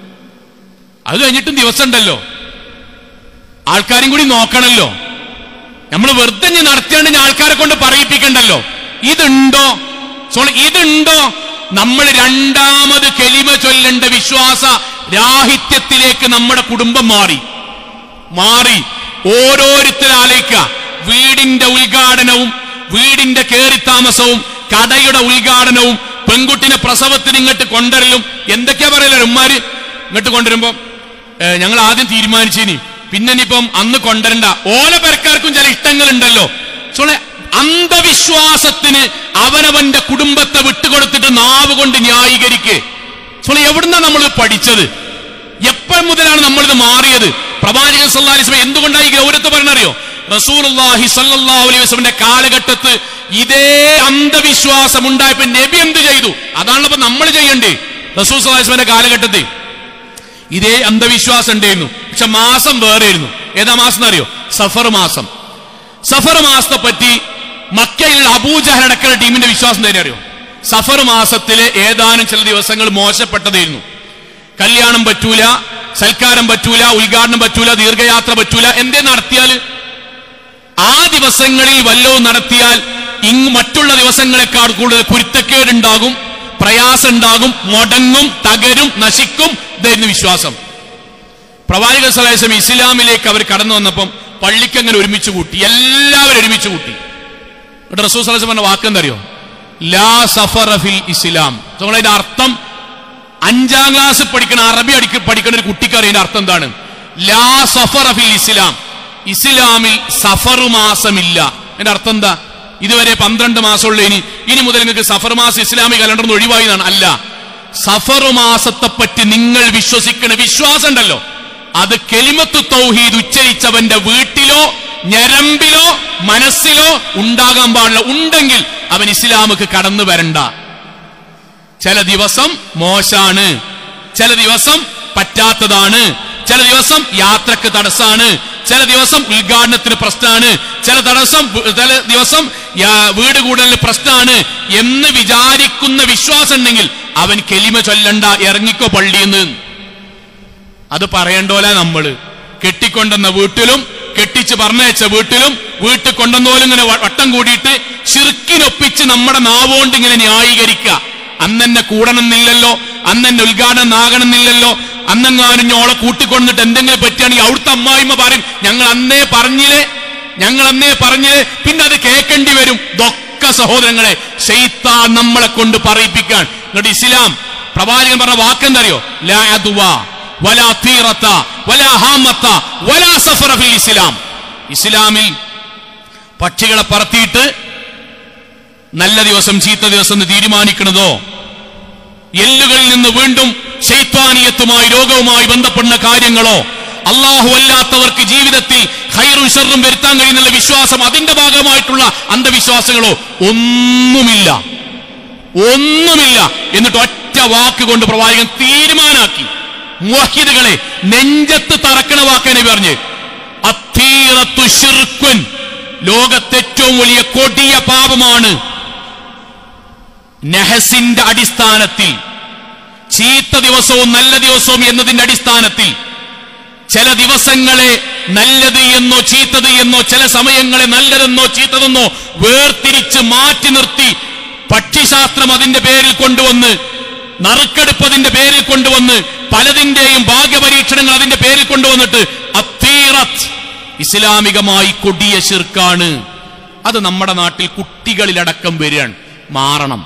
അത് കഴിഞ്ഞിട്ടും ദിവസം ഉണ്ടല്ലോ ആൾക്കാരും കൂടി നോക്കണല്ലോ നമ്മൾ വെറുതെ ഇനി നടത്തിയാണ്ട് ഇനി ആൾക്കാരെ കൊണ്ട് പറയിപ്പിക്കണ്ടല്ലോ ഇതുണ്ടോ സോളി ഇതുണ്ടോ നമ്മൾ രണ്ടാമത് കെലിമ ചൊല്ലേണ്ട വിശ്വാസ രാഹിത്യത്തിലേക്ക് നമ്മുടെ കുടുംബം മാറി മാറി ഓരോരുത്തരാലേക്ക വീടിന്റെ ഉദ്ഘാടനവും വീടിന്റെ കേറിത്താമസവും കടയുടെ ഉദ്ഘാടനവും പെൺകുട്ടിനെ പ്രസവത്തിന് ഇങ്ങോട്ട് കൊണ്ടുവരലും എന്തൊക്കെയാ പറയല്ലോ ഉമ്മാര് ഇങ്ങോട്ട് കൊണ്ടുവരുമ്പോ ഏ, ഞങ്ങൾ ആദ്യം തീരുമാനിച്ചിനി പിന്നെ ഇനിയിപ്പം അന്ന് കൊണ്ടുവരണ്ട ഓല പെരക്കാർക്കും ചില ഇഷ്ടങ്ങളുണ്ടല്ലോ സോളെ അന്ധവിശ്വാസത്തിന് അവനവന്റെ കുടുംബത്തെ വിട്ടുകൊടുത്തിട്ട് നാവ് കൊണ്ട് ന്യായീകരിക്ക് സോളെ എവിടുന്നാ നമ്മൾ പഠിച്ചത് എപ്പോൾ മുതലാണ് നമ്മളിത് മാറിയത് പ്രവാചകൻ സല്ലല്ലാഹു അലൈഹി വസല്ലം എന്തുകൊണ്ടാണ് ഈ ഗൗരവത്തെ പറഞ്ഞറിയോ റസൂലുള്ളാഹി സല്ലല്ലാഹു അലൈഹി വസല്ലമയുടെ കാലഘട്ടത്ത് ഇതേ അന്ധവിശ്വാസം ഉണ്ടായപ്പോ നബി എന്ത് ചെയ്തു അതാണല്ലോ ഇപ്പൊ നമ്മൾ ചെയ്യണ്ടേ റസൂൽ സല്ലല്ലാഹു അലൈഹി വസല്ലമയുടെ കാലഘട്ടത്തിൽ ഇതേ അന്ധവിശ്വാസം ഉണ്ടായിരുന്നു പക്ഷെ മാസം വേറെയായിരുന്നു ഏതാ മാസം അറിയോ സഫർ മാസം സഫർ മാസത്തെ പറ്റി മക്കയിലുള്ള അബൂജഹൽ അടക്കമുള്ള ടീമിന്റെ വിശ്വാസം തന്നെ അറിയോ സഫർ മാസത്തിലെ ഏതാനും ചില ദിവസങ്ങൾ മോശപ്പെട്ടതായിരുന്നു കല്യാണം പറ്റൂല സൽക്കാരം പറ്റൂല ഉദ്ഘാടനം പറ്റൂല ദീർഘയാത്ര പറ്റൂല എന്തേ നടത്തിയാൽ ആ ദിവസങ്ങളിൽ വല്ലതും നടത്തിയാൽ ഇങ് മറ്റുള്ള ദിവസങ്ങളെക്കാൾ കൂടുതൽ കുരുത്തക്കേടുണ്ടാകും പ്രയാസം ഉണ്ടാകും മുടങ്ങും തകരും നശിക്കും ഇതായിരുന്നു വിശ്വാസം പ്രവാചക സലാസം ഇസ്ലാമിലേക്ക് അവർ കടന്നു വന്നപ്പം പള്ളിക്കങ്ങനെ ഒരുമിച്ച് കൂട്ടി എല്ലാവരും ഒരുമിച്ച് കൂട്ടി എന്നിട്ട് റസൂൽ സലാസം പറഞ്ഞ വാക്കെന്താ അറിയോ ലാ സഫറ ഫിൽ ഇസ്ലാം നമ്മളതിന്റെ അർത്ഥം അഞ്ചാം ക്ലാസ് പഠിക്കുന്ന അറബി അടിക്ക് പഠിക്കുന്ന ഒരു കുട്ടിക്ക് അറിയുന്ന അർത്ഥം എന്താണ് ലാ സഫറ ഫിൽ ഇസ്ലാം ഇസ്ലാമിൽ സഫർ മാസമില്ല എന്റെ അർത്ഥം എന്താ ഇതുവരെ പന്ത്രണ്ട് മാസമുള്ള ഇനി ഇനി മുതൽ നിങ്ങൾക്ക് സഫർ മാസം ഇസ്ലാമിക് കലണ്ടർ നിന്ന് ഒഴിവായി എന്നാണ് അല്ല സഫർ മാസത്തെ പറ്റി നിങ്ങൾ വിശ്വസിക്കുന്ന വിശ്വാസം ഉണ്ടല്ലോ അത് കെലിമത്ത് തൗഹീദ് ഉച്ചരിച്ചവന്റെ വീട്ടിലോ ഞരമ്പിലോ മനസ്സിലോ ഉണ്ടാകാൻ പാടില്ല ഉണ്ടെങ്കിൽ അവൻ ഇസ്ലാമുക്ക് കടന്നു വരണ്ട ചില ദിവസം മോശാണ് ചില ദിവസം പറ്റാത്തതാണ് ചില ദിവസം യാത്രക്ക് തടസ്സാണ് ചില ദിവസം ഉദ്ഘാടനത്തിന് പ്രശ്നമാണ് ചില തടസ്സം ചില ദിവസം യാ- വീട് കൂടുതൽ പ്രശ്നമാണ് എന്ന് വിചാരിക്കുന്ന വിശ്വാസം ഉണ്ടെങ്കിൽ അവൻ കെലിമ ചൊല്ലണ്ട ഇറങ്ങിക്കോ പള്ളിന്ന് അത് പറയണ്ടോല നമ്മള് കെട്ടിക്കൊണ്ടെന്ന വീട്ടിലും കെട്ടിച്ച് പറഞ്ഞയച്ച വീട്ടിലും വീട്ടിൽ കൊണ്ടുവന്നോലും ഇങ്ങനെ വ- വട്ടം കൂടിയിട്ട് ശിർക്കിനൊപ്പിച്ച് നമ്മുടെ നാവുകൊണ്ട് ഇങ്ങനെ ന്യായീകരിക്കുക അന്നെന്നെ കൂടണമെന്നില്ലല്ലോ അന്നെന്നെ ഉദ്ഘാടനം ആകണമെന്നില്ലല്ലോ അന്നെങ്ങാനും ഞോളെ കൂട്ടിക്കൊണ്ടിട്ട് എന്തെങ്കിലും പറ്റുകയാണെങ്കിൽ അവിടുത്തെ അമ്മായിമ്മ പറയും ഞങ്ങൾ അന്നേ പറഞ്ഞില്ലേ ഞങ്ങൾ അന്നേ പറഞ്ഞില്ലേ പിന്നെ അത് കേൾക്കേണ്ടി വരും ഇതൊക്കെ സഹോദരങ്ങളെ ഷെയ്ത്താൻ നമ്മളെ കൊണ്ട് പറയിപ്പിക്കാൻ എന്നിട്ട് ഇസ്ലാം പ്രവാചകൻ പറഞ്ഞ വാക്കെന്തറിയോ ലാ അദ്വാ വലാ തീറത്ത വലാ ഹാമത്ത വലാ സഫറ ഫിൽ ഇസ്ലാം ഇസ്ലാമിൽ പക്ഷികളെ പറത്തിയിട്ട് നല്ല ദിവസം ചീത്ത ദിവസം എന്ന് തീരുമാനിക്കുന്നതോ എല്ലുകളിൽ നിന്ന് വീണ്ടും ശൈത്വാനീയത്തുമായി രോഗവുമായി ബന്ധപ്പെടുന്ന കാര്യങ്ങളോ അള്ളാഹു അല്ലാത്തവർക്ക് ജീവിതത്തിൽ ഹൈറും ഷെറും വരുത്താൻ കഴിയുന്നുള്ള വിശ്വാസം അതിന്റെ ഭാഗമായിട്ടുള്ള അന്ധവിശ്വാസങ്ങളോ ഒന്നുമില്ല ഒന്നുമില്ല എന്നിട്ട് ഒറ്റ വാക്ക് കൊണ്ട് പ്രവാചകൻ തീരുമാനാക്കി മുഹിദുകളെ നെഞ്ചത്ത് തറക്കണ വാക്കനെ പറഞ്ഞ് അത്തീറത്തു ശിർക്കുൻ ലോകത്തെ ഏറ്റവും വലിയ കൊടിയ പാപമാണ് നെഹസിന്റെ അടിസ്ഥാനത്തിൽ ചീത്ത ദിവസവും നല്ല ദിവസവും എന്നതിന്റെ അടിസ്ഥാനത്തിൽ ചില ദിവസങ്ങളെ നല്ലത് എന്നോ ചീത്തത് എന്നോ ചില സമയങ്ങളെ നല്ലതെന്നോ ചീത്തതെന്നോ വേർതിരിച്ച് മാറ്റി നിർത്തി പക്ഷിശാസ്ത്രം അതിന്റെ പേരിൽ കൊണ്ടുവന്ന് നറുക്കെടുപ്പ് അതിന്റെ പേരിൽ കൊണ്ടുവന്ന് പലതിന്റെയും ഭാഗ്യപരീക്ഷണങ്ങൾ അതിന്റെ പേരിൽ കൊണ്ടുവന്നിട്ട് അത്തീറത്ത് ഇസ്ലാമികമായി കൊടിയ ശിർക്കാണ് അത് നമ്മുടെ നാട്ടിൽ കുട്ടികളിലടക്കം വരികയാണ് മാറണം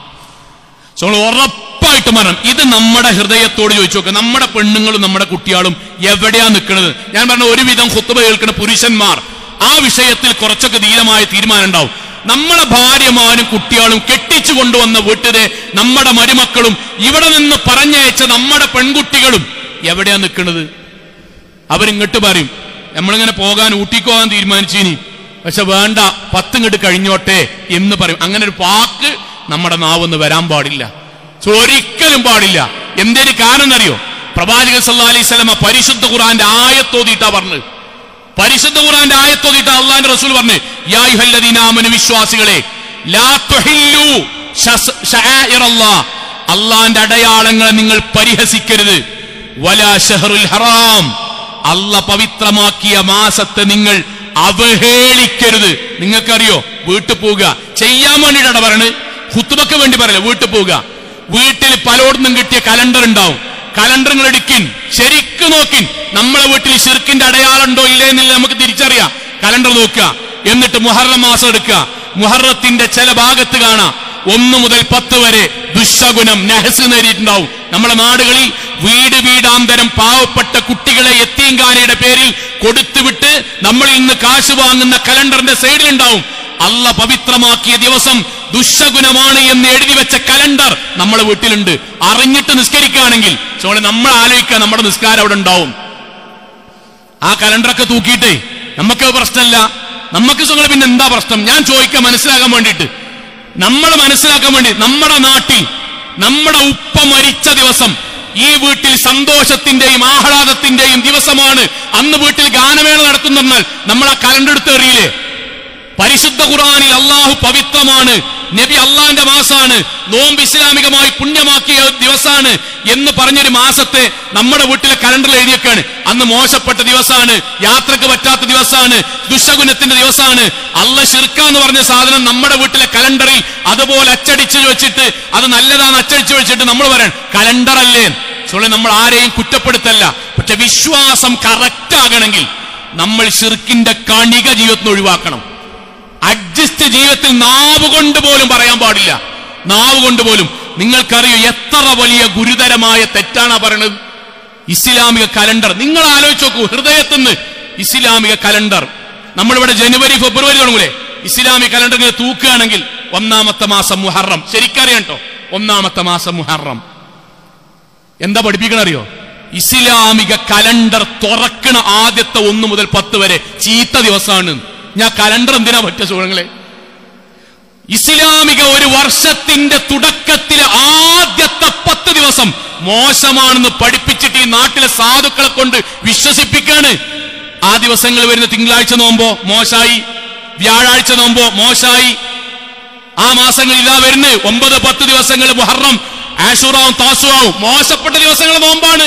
സോ നമ്മൾ ഉറപ്പായിട്ട് മാറണം ഇത് നമ്മുടെ ഹൃദയത്തോട് ചോദിച്ചു നോക്കുക നമ്മുടെ പെണ്ണുങ്ങളും നമ്മുടെ കുട്ടികളും എവിടെയാ നിൽക്കുന്നത് ഞാൻ പറഞ്ഞ ഒരുവിധം ഹുത്തുബ കേൾക്കുന്ന പുരുഷന്മാർ ആ വിഷയത്തിൽ കുറച്ചൊക്കെ ധീരമായ തീരുമാനം ഉണ്ടാവും നമ്മുടെ ഭാര്യമാരും കുട്ടികളും കെട്ടിച്ചു കൊണ്ടുവന്ന വീട്ടിലെ നമ്മുടെ മരുമക്കളും ഇവിടെ നിന്ന് പറഞ്ഞയച്ച നമ്മുടെ പെൺകുട്ടികളും എവിടെയാ നിൽക്കുന്നത് അവരിങ്ങോട്ട് പറയും നമ്മളിങ്ങനെ പോകാൻ ഊട്ടിക്ക് പോകാൻ തീരുമാനിച്ചിനി പക്ഷെ വേണ്ട പത്തിങ്ങോട്ട് കഴിഞ്ഞോട്ടെ എന്ന് പറയും അങ്ങനെ ഒരു വാക്ക് നമ്മുടെ നാവൊന്ന് വരാൻ പാടില്ല സോ ഒരിക്കലും പാടില്ല എന്തേന് കാരണം എന്നറിയോ പ്രവാചകൻ സല്ലാ അലൈഹി സ്വലമ പരിശുദ്ധ ഖുറാന്റെ ആയത്തോതിയിട്ടാ പറഞ്ഞത് പരിശുദ്ധ ഖുറാന്റെ ആയത്തോതിയിട്ട് അള്ളാന്റെ റസൂൽ പറഞ്ഞു യാ യുഹല്ലദീനാമനു വിശ്വാസികളെ ലാ തുഹില്ലു ശസ്- ശആഇറല്ലാ. അള്ളാന്റെ അടയാളങ്ങളെ നിങ്ങൾ പരിഹസിക്കരുത് വലാ ഷഹറുൽ ഹറാം അല്ല പവിത്രമാക്കിയ മാസത്തെ നിങ്ങൾ അവഹേളിക്കരുത് നിങ്ങൾക്കറിയോ വീട്ടിൽ പോവുക ചെയ്യാൻ വേണ്ടിയിട്ടാണ് പറയണത് ഹുത്തുബക്ക് വേണ്ടി പറയല വീട്ടിൽ പോവുക വീട്ടിൽ പലയിടത്തും കിട്ടിയ കലണ്ടർ ഉണ്ടാവും കലണ്ടറുകൾ എടുക്കിൻ ശരിക്കും നോക്കിൻ നമ്മളെ വീട്ടിൽ ഷിർക്കിന്റെ അടയാളം ഉണ്ടോ ഇല്ലേ എന്നില്ല നമുക്ക് തിരിച്ചറിയാം കലണ്ടർ നോക്കുക എന്നിട്ട് മുഹറം മാസം എടുക്കുക മുഹറത്തിന്റെ ചില ഭാഗത്ത് കാണാം ഒന്ന് മുതൽ പത്ത് വരെ ദുശകുനം നഹസ് നേരിയിട്ടുണ്ടാവും നമ്മളെ നാടുകളിൽ വീട് വീടാന്തരം പാവപ്പെട്ട കുട്ടികളെ എത്തീങ്കാനയുടെ പേരിൽ കൊടുത്തുവിട്ട് നമ്മളിൽ നിന്ന് കാശ് വാങ്ങുന്ന കലണ്ടറിന്റെ സൈഡിലുണ്ടാവും അല്ല പവിത്രമാക്കിയ ദിവസം ദുശകുനമാണ് എന്ന് എഴുതി വെച്ച കലണ്ടർ നമ്മളെ വീട്ടിലുണ്ട് അറിഞ്ഞിട്ട് നിസ്കരിക്കുകയാണെങ്കിൽ ചോളെ നമ്മൾ ആലോചിക്കുക നമ്മുടെ നിസ്കാരം അവിടെ ഉണ്ടാവും ആ കലണ്ടറൊക്കെ തൂക്കിയിട്ടേ നമുക്ക് പ്രശ്നമല്ല നമുക്ക് സുഖം പിന്നെ എന്താ പ്രശ്നം ഞാൻ ചോദിക്കാൻ മനസ്സിലാക്കാൻ വേണ്ടിയിട്ട് നമ്മൾ മനസ്സിലാക്കാൻ വേണ്ടി നമ്മുടെ നാട്ടിൽ നമ്മുടെ ഉപ്പ മരിച്ച ദിവസം ഈ വീട്ടിൽ സന്തോഷത്തിന്റെയും ആഹ്ലാദത്തിന്റെയും ദിവസമാണ് അന്ന് വീട്ടിൽ ഗാനമേള നടത്തുന്നെന്നാൽ നമ്മൾ ആ കലണ്ടർ എടുത്ത് എറിയില്ലേ പരിശുദ്ധ ഖുർആനിൽ അള്ളാഹു പവിത്രമാണ് നബി അള്ളാന്റെ മാസാണ് നോമ്പ് ഇസ്ലാമികമായി പുണ്യമാക്കിയ ദിവസാണ് എന്ന് പറഞ്ഞൊരു മാസത്തെ നമ്മുടെ വീട്ടിലെ കലണ്ടറിൽ എഴുതിയേക്കാണ് അന്ന് മോശപ്പെട്ട ദിവസമാണ് യാത്രക്ക് പറ്റാത്ത ദിവസമാണ് ദുശകുനത്തിന്റെ ദിവസമാണ് അല്ല ഷിർക്ക എന്ന് പറഞ്ഞ സാധനം നമ്മുടെ വീട്ടിലെ കലണ്ടറിൽ അതുപോലെ അച്ചടിച്ചു വെച്ചിട്ട് അത് നല്ലതാന്ന് അച്ചടിച്ചു വെച്ചിട്ട് നമ്മൾ പറയാൻ കലണ്ടർ അല്ലേ സോളെ നമ്മൾ ആരെയും കുറ്റപ്പെടുത്തല്ല പക്ഷെ വിശ്വാസം കറക്റ്റ് ആകണമെങ്കിൽ നമ്മൾ ഷിർക്കിന്റെ കണിക ജീവിതത്തിൽ ഒഴിവാക്കണം അഡ്ജസ്റ്റ് ജീവിതത്തിൽ നാവ് കൊണ്ട് പോലും പറയാൻ പാടില്ല നാവ് കൊണ്ട് പോലും നിങ്ങൾക്കറിയോ എത്ര വലിയ ഗുരുതരമായ തെറ്റാണ് പറയണത് ഇസ്ലാമിക കലണ്ടർ നിങ്ങൾ ആലോചിച്ച് നോക്കൂ ഹൃദയത്തിൽ നിന്ന് ഇസ്ലാമിക കലണ്ടർ നമ്മളിവിടെ ജനുവരി ഫെബ്രുവരി തുടങ്ങൂലേ ഇസ്ലാമിക കലണ്ടർ ഇങ്ങനെ തൂക്കുകയാണെങ്കിൽ ഒന്നാമത്തെ മാസം മുഹറം ശരിക്കറിയാം കേട്ടോ ഒന്നാമത്തെ മാസം മുഹറം എന്താ പഠിപ്പിക്കണറിയോ ഇസ്ലാമിക കലണ്ടർ തുറക്കണ ആദ്യത്തെ ഒന്ന് മുതൽ പത്ത് വരെ ചീത്ത ദിവസമാണ് ഞാൻ കലണ്ടർ എന്തിനാ പറ്റിയ സുഖങ്ങളെ ഇസ്ലാമിക ഒരു വർഷത്തിന്റെ തുടക്കത്തിലെ ആദ്യത്തെ പത്ത് ദിവസം മോശമാണെന്ന് പഠിപ്പിച്ചിട്ട് ഈ നാട്ടിലെ സാധുക്കളെ കൊണ്ട് വിശ്വസിപ്പിക്കാണ് ആ ദിവസങ്ങൾ വരുന്ന തിങ്കളാഴ്ച നോമ്പോ മോശായി വ്യാഴാഴ്ച നോമ്പോ മോശായി ആ മാസങ്ങൾ ഇതാ വരുന്നത് ഒമ്പത് പത്ത് ദിവസങ്ങൾ മുഹറം ആഷുറാവും താസുവാവും മോശപ്പെട്ട ദിവസങ്ങൾ നോമ്പാണ്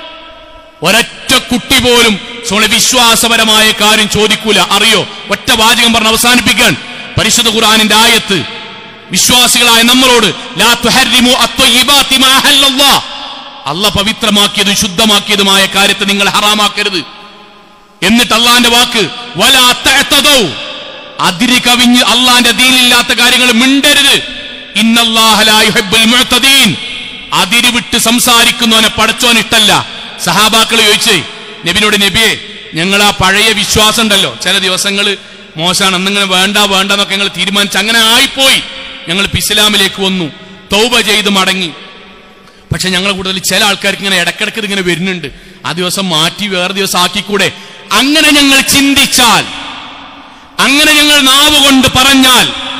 ഒരൊറ്റ കുട്ടി പോലും സോളെ വിശ്വാസപരമായ കാര്യം ചോദിക്കൂല അറിയോ ഒറ്റ വാചകം പറഞ്ഞ് അവസാനിപ്പിക്കാൻ പരിശുദ്ധ ഖുർആനിന്റെ ആയത്ത് വിശ്വാസികളായ നമ്മളോട് ലാ തുഹർരിമു അത്വയ്യിബാത്തി മാ അഹല്ലല്ലാഹ്. അല്ല പവിത്രമാക്കിയതും ശുദ്ധമാക്കിയതുമായ കാര്യത്തെ നിങ്ങൾ ഹറാമാക്കരുത് എന്നിട്ട് അള്ളാന്റെ വാക്ക് വലാ തഅ്തദൗ. അതിര് കവിഞ്ഞ് അള്ളാന്റെ ദീനില്ലാത്ത കാര്യങ്ങൾ മിണ്ടരുത് ഇന്നല്ലാഹ ലാ യുഹിബ്ബുൽ മുഅ്തദീൻ അതിര് വിട്ട് സംസാരിക്കുന്നവനെ പടച്ചോൻ ഇഷ്ടല്ല സഹാബാക്കൾ ചോദിച്ചേ നബിനോട് നബിയെ ഞങ്ങൾ ആ പഴയ വിശ്വാസം ഉണ്ടല്ലോ ചില ദിവസങ്ങൾ മോശമാണ് അന്നിങ്ങനെ വേണ്ട വേണ്ട എന്നൊക്കെ ഞങ്ങൾ തീരുമാനിച്ച് അങ്ങനെ ആയിപ്പോയി ഞങ്ങൾ ഇപ്പൊ ഇസ്ലാമിലേക്ക് വന്നു തൗബ ചെയ്ത് മടങ്ങി പക്ഷെ ഞങ്ങളെ കൂടുതൽ ചില ആൾക്കാർക്ക് ഇങ്ങനെ ഇടക്കിടക്ക് ഇതിങ്ങനെ വരുന്നുണ്ട് ആ ദിവസം മാറ്റി വേറെ ദിവസം ആക്കിക്കൂടെ അങ്ങനെ ഞങ്ങൾ ചിന്തിച്ചാൽ അങ്ങനെ ഞങ്ങൾ നാവ് കൊണ്ട് പറഞ്ഞാൽ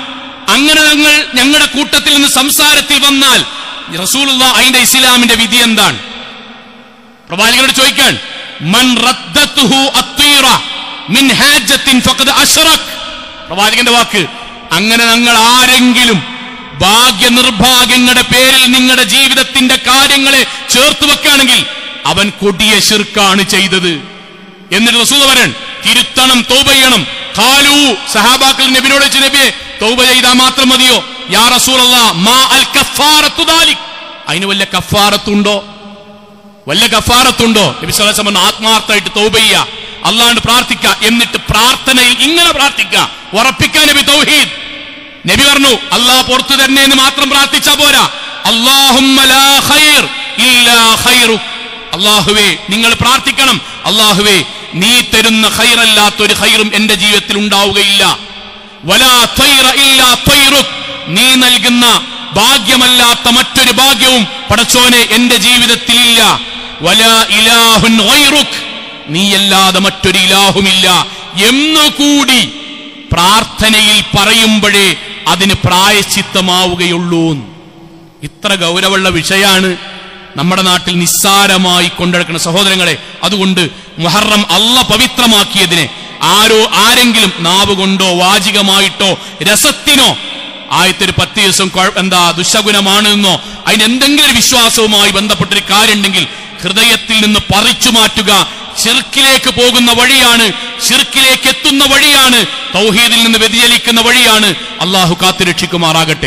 അങ്ങനെ ഞങ്ങൾ ഞങ്ങളുടെ കൂട്ടത്തിൽ നിന്ന് സംസാരത്തിൽ വന്നാൽ റസൂലുള്ള അതിന്റെ ഇസ്ലാമിന്റെ വിധി എന്താണ് പ്രവാചകനോട് ചോദിക്കാൻ മൻ റദ്ദത്തുഹു അത്തീറ മിൻ ഹാജത്തിൻ ഫഖദ് അശ്റക് പ്രവാചകന്റെ വാക്ക് അങ്ങനെ ഞങ്ങൾ ആരെങ്കിലും ഭാഗ്യ നിർഭാഗ്യങ്ങളുടെ പേരിൽ നിങ്ങളുടെ ജീവിതത്തിന്റെ കാര്യങ്ങളെ ചേർത്ത് വെക്കുകയാണെങ്കിൽ അവൻ കൊടിയ ശിർക്കാണ് ചെയ്തത് എന്നിട്ട് റസൂൽ പറയൻ തിരുത്തണം തൗബ ചെയ്യണം ഖാലു സഹാബാക്കൾ നബിനോട് വെച്ച് നബിയെ തൗബ ചെയ്താൽ മാത്രം മതിയോ യാ റസൂലല്ലാ മാ അൽ കഫാറത്തു ദാലിക് അതിന് വല്ല കഫാറത്തുണ്ടോ വല്ല കഫാറത്തുണ്ടോ നബി സ്വല്ലല്ലാഹു അലൈഹി വസല്ലം ആത്മാർത്ഥമായിട്ട് തൗബ ചെയ്യുക അല്ലാണ്ട് പ്രാർത്ഥിക്കുക എന്നിട്ട് പ്രാർത്ഥനയിൽ ഇങ്ങനെ പ്രാർത്ഥിക്കുക ഉറപ്പിക്കാൻ നബി തൗഹീദ് നബി പറഞ്ഞു അള്ളാഹ് പുറത്തു തന്നെ എന്ന് മാത്രം പ്രാർത്ഥിച്ചാ പോരാ അല്ലാഹുമ്മ ലാ ഖൈർ ഇല്ലാ ഖൈറുക് അള്ളാഹുവേ നിങ്ങൾ പ്രാർത്ഥിക്കണം അള്ളാഹുവേ നീ തരുന്ന ഖൈറല്ലാത്തൊരു ഖൈറും എന്റെ ജീവിതത്തിൽ ഉണ്ടാവുകയില്ല വലാ ത്വയ്റ ഇല്ലാ ത്വയ്റുക്. നീ നൽകുന്ന ഭാഗ്യമല്ലാത്ത മറ്റൊരു ഭാഗ്യവും പടച്ചോനെ എന്റെ ജീവിതത്തിലില്ല വലാ ഇലാഹുൻ ഗൈറുക്. നീയല്ലാതെ മറ്റൊരു ഇലാഹുമില്ല എന്നുകൂടി പ്രാർത്ഥനയിൽ പറയുമ്പോഴേ അതിന് പ്രായശ്ചിത്തമാവുകയുള്ളൂ ഇത്ര ഗൗരവമുള്ള വിഷയാണ് നമ്മുടെ നാട്ടിൽ നിസ്സാരമായി കൊണ്ടെടുക്കുന്ന സഹോദരങ്ങളെ അതുകൊണ്ട് മുഹറം അല്ല പവിത്രമാക്കിയതിനെ ആരോ ആരെങ്കിലും നാവ് കൊണ്ടോ വാചികമായിട്ടോ രസത്തിനോ ആദ്യത്തെ ഒരു പത്ത് ദിവസം കുഴ- എന്താ ദുശകുനമാണെന്നോ അതിന് എന്തെങ്കിലും ഒരു വിശ്വാസവുമായി ബന്ധപ്പെട്ടൊരു കാര്യമുണ്ടെങ്കിൽ ഹൃദയത്തിൽ നിന്ന് പറിച്ചു മാറ്റുക ഷിർക്കിലേക്ക് പോകുന്ന വഴിയാണ് ഷിർക്കിലേക്ക് എത്തുന്ന വഴിയാണ് തൗഹീദിൽ നിന്ന് വ്യതിചലിക്കുന്ന വഴിയാണ് അള്ളാഹു കാത്തുരക്ഷിക്കുമാറാകട്ടെ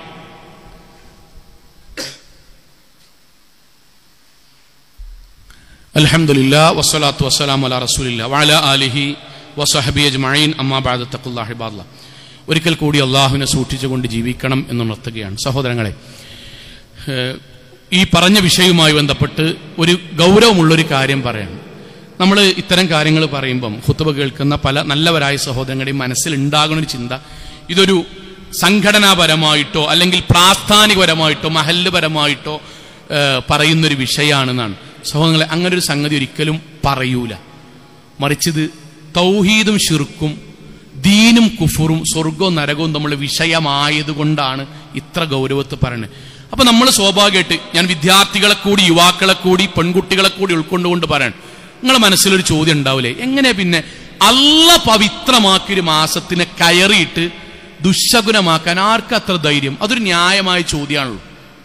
അൽഹംദുലില്ലാ വസ്സലാത്തു വസ്സലാം അലാ റസൂലില്ല വഅല ആലിഹി വസഹബി അജ്മഈൻ അമ്മാ ബഅദ തഖുല്ലാഹി ബാദല്ല ഒരിക്കൽ കൂടി അള്ളാഹുവിനെ സൂക്ഷിച്ചുകൊണ്ട് ജീവിക്കണം എന്നുണർത്തുകയാണ് സഹോദരങ്ങളെ ഏഹ്, ഈ പറഞ്ഞ വിഷയവുമായി ബന്ധപ്പെട്ട് ഒരു ഗൗരവമുള്ളൊരു കാര്യം പറയാണ് നമ്മൾ ഇത്തരം കാര്യങ്ങൾ പറയുമ്പം ഹുത്തുബ കേൾക്കുന്ന പല നല്ലവരായ സഹോദരങ്ങളുടെയും മനസ്സിൽ ഉണ്ടാകുന്ന ഒരു ചിന്ത ഇതൊരു സംഘടനാപരമായിട്ടോ അല്ലെങ്കിൽ പ്രാസ്ഥാനികപരമായിട്ടോ മഹല്ലുപരമായിട്ടോ ഏഹ്, പറയുന്നൊരു വിഷയമാണെന്നാണ് സഹോദരങ്ങളെ അങ്ങനെ ഒരു സംഗതി ഒരിക്കലും പറയൂല മറിച്ചത് തൗഹീദും ഷിർക്കും ദീനും കുഫുറും സ്വർഗവും നരകവും തമ്മിലുള്ള വിഷയമായതുകൊണ്ടാണ് ഇത്ര ഗൗരവത്ത് പറയുന്നത് അപ്പൊ നമ്മൾ സ്വാഭാവികമായിട്ട് ഞാൻ വിദ്യാർത്ഥികളെ കൂടി യുവാക്കളെ കൂടി പെൺകുട്ടികളെ കൂടി ഉൾക്കൊണ്ടുകൊണ്ട് പറയാൻ നിങ്ങളെ മനസ്സിലൊരു ചോദ്യം ഉണ്ടാവില്ലേ എങ്ങനെ പിന്നെ അല്ല പവിത്രമാക്കിയൊരു മാസത്തിനെ കയറിയിട്ട് ദുശകുനമാക്കാൻ ആർക്കും അത്ര ധൈര്യം അതൊരു ന്യായമായ ചോദ്യമാണല്ലോ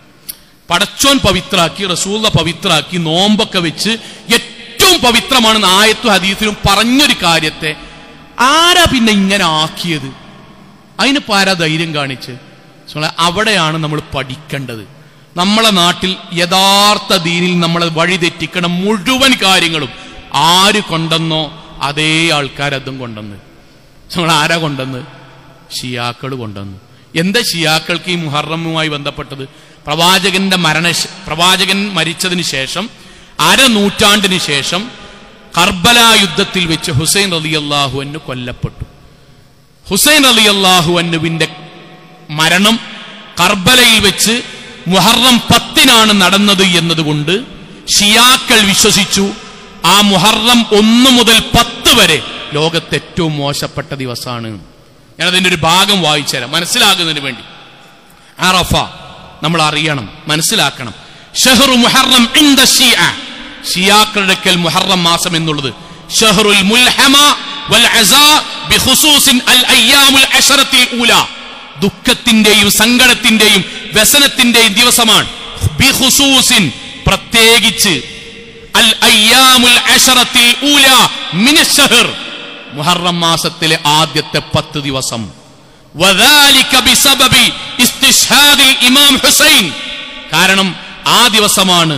പടച്ചോൻ പവിത്രാക്കി റസൂല പവിത്രാക്കി നോമ്പൊക്കെ വെച്ച് ഏറ്റവും പവിത്രമാണെന്ന് ആയത്തും ഹദീസിലും പറഞ്ഞൊരു കാര്യത്തെ ആരാ പിന്നെ ഇങ്ങനെ ആക്കിയത് അതിന് പാരാ ധൈര്യം കാണിച്ച് സുഹൃത്തുക്കളെ, അവിടെയാണ് നമ്മൾ പഠിക്കേണ്ടത് നമ്മളെ നാട്ടിൽ യഥാർത്ഥ ദീനിൽ നമ്മളെ വഴി തെറ്റിക്കണ മുഴുവൻ കാര്യങ്ങളും ആര് കൊണ്ടെന്നോ അതേ ആൾക്കാരതും കൊണ്ടെന്ന് നമ്മൾ ആരാ കൊണ്ടെന്ന് ഷിയാക്കൾ കൊണ്ടുവന്നു എന്താ ഷിയാക്കൾക്ക് ഈ മുഹറമുമായി ബന്ധപ്പെട്ടത് പ്രവാചകന്റെ മരണ പ്രവാചകൻ മരിച്ചതിന് ശേഷം അരനൂറ്റാണ്ടിന് ശേഷം കർബല യുദ്ധത്തിൽ വെച്ച് ഹുസൈൻ അലി അള്ളാഹു അന്നു കൊല്ലപ്പെട്ടു ഹുസൈൻ അലി അള്ളാഹു അന്നുവിന്റെ മരണം കർബലയിൽ വെച്ച് മുഹറം പത്തിനാണ് നടന്നത് എന്നതുകൊണ്ട് ഷിയാക്കൾ വിശ്വസിച്ചു ആ മുഹറം ഒന്ന് മുതൽ പത്ത് വരെ ലോകത്തെ ഏറ്റവും മോശപ്പെട്ട ദിവസമാണ് ഞാൻ അതിന്റെ ഒരു ഭാഗം വായിച്ചുതരാം മനസ്സിലാകുന്നതിന് വേണ്ടി അറഫ നമ്മൾ അറിയണം മനസ്സിലാക്കണം ഷഹറു മുഹറം ഇൻദ ഷിയ ഷിയാക്കളുടെ അടുക്കൽ മുഹറം മാസം എന്നുള്ളത് ഷഹറുൽ മുൽഹമ വൽ അസാ ബിഖുസൂസിൻ അൽ അയ്യാമുൽ അശറത്തിൽ ഊല ദുഃഖത്തിന്റെയും സങ്കടത്തിന്റെയും വ്യസനത്തിന്റെയും ദിവസമാണ് ബിഖുസൂസിൻ പ്രത്യേകിച്ച് അൽ അയ്യാമുൽ അശറത്തിൽ ഊല മിന ഷഹർ മുഹറം മാസത്തിലെ ആദ്യത്തെ പത്ത് ദിവസം وذلك بسبب استشهاد الإمام حسين കാരണം ആ ദിവസമാണ്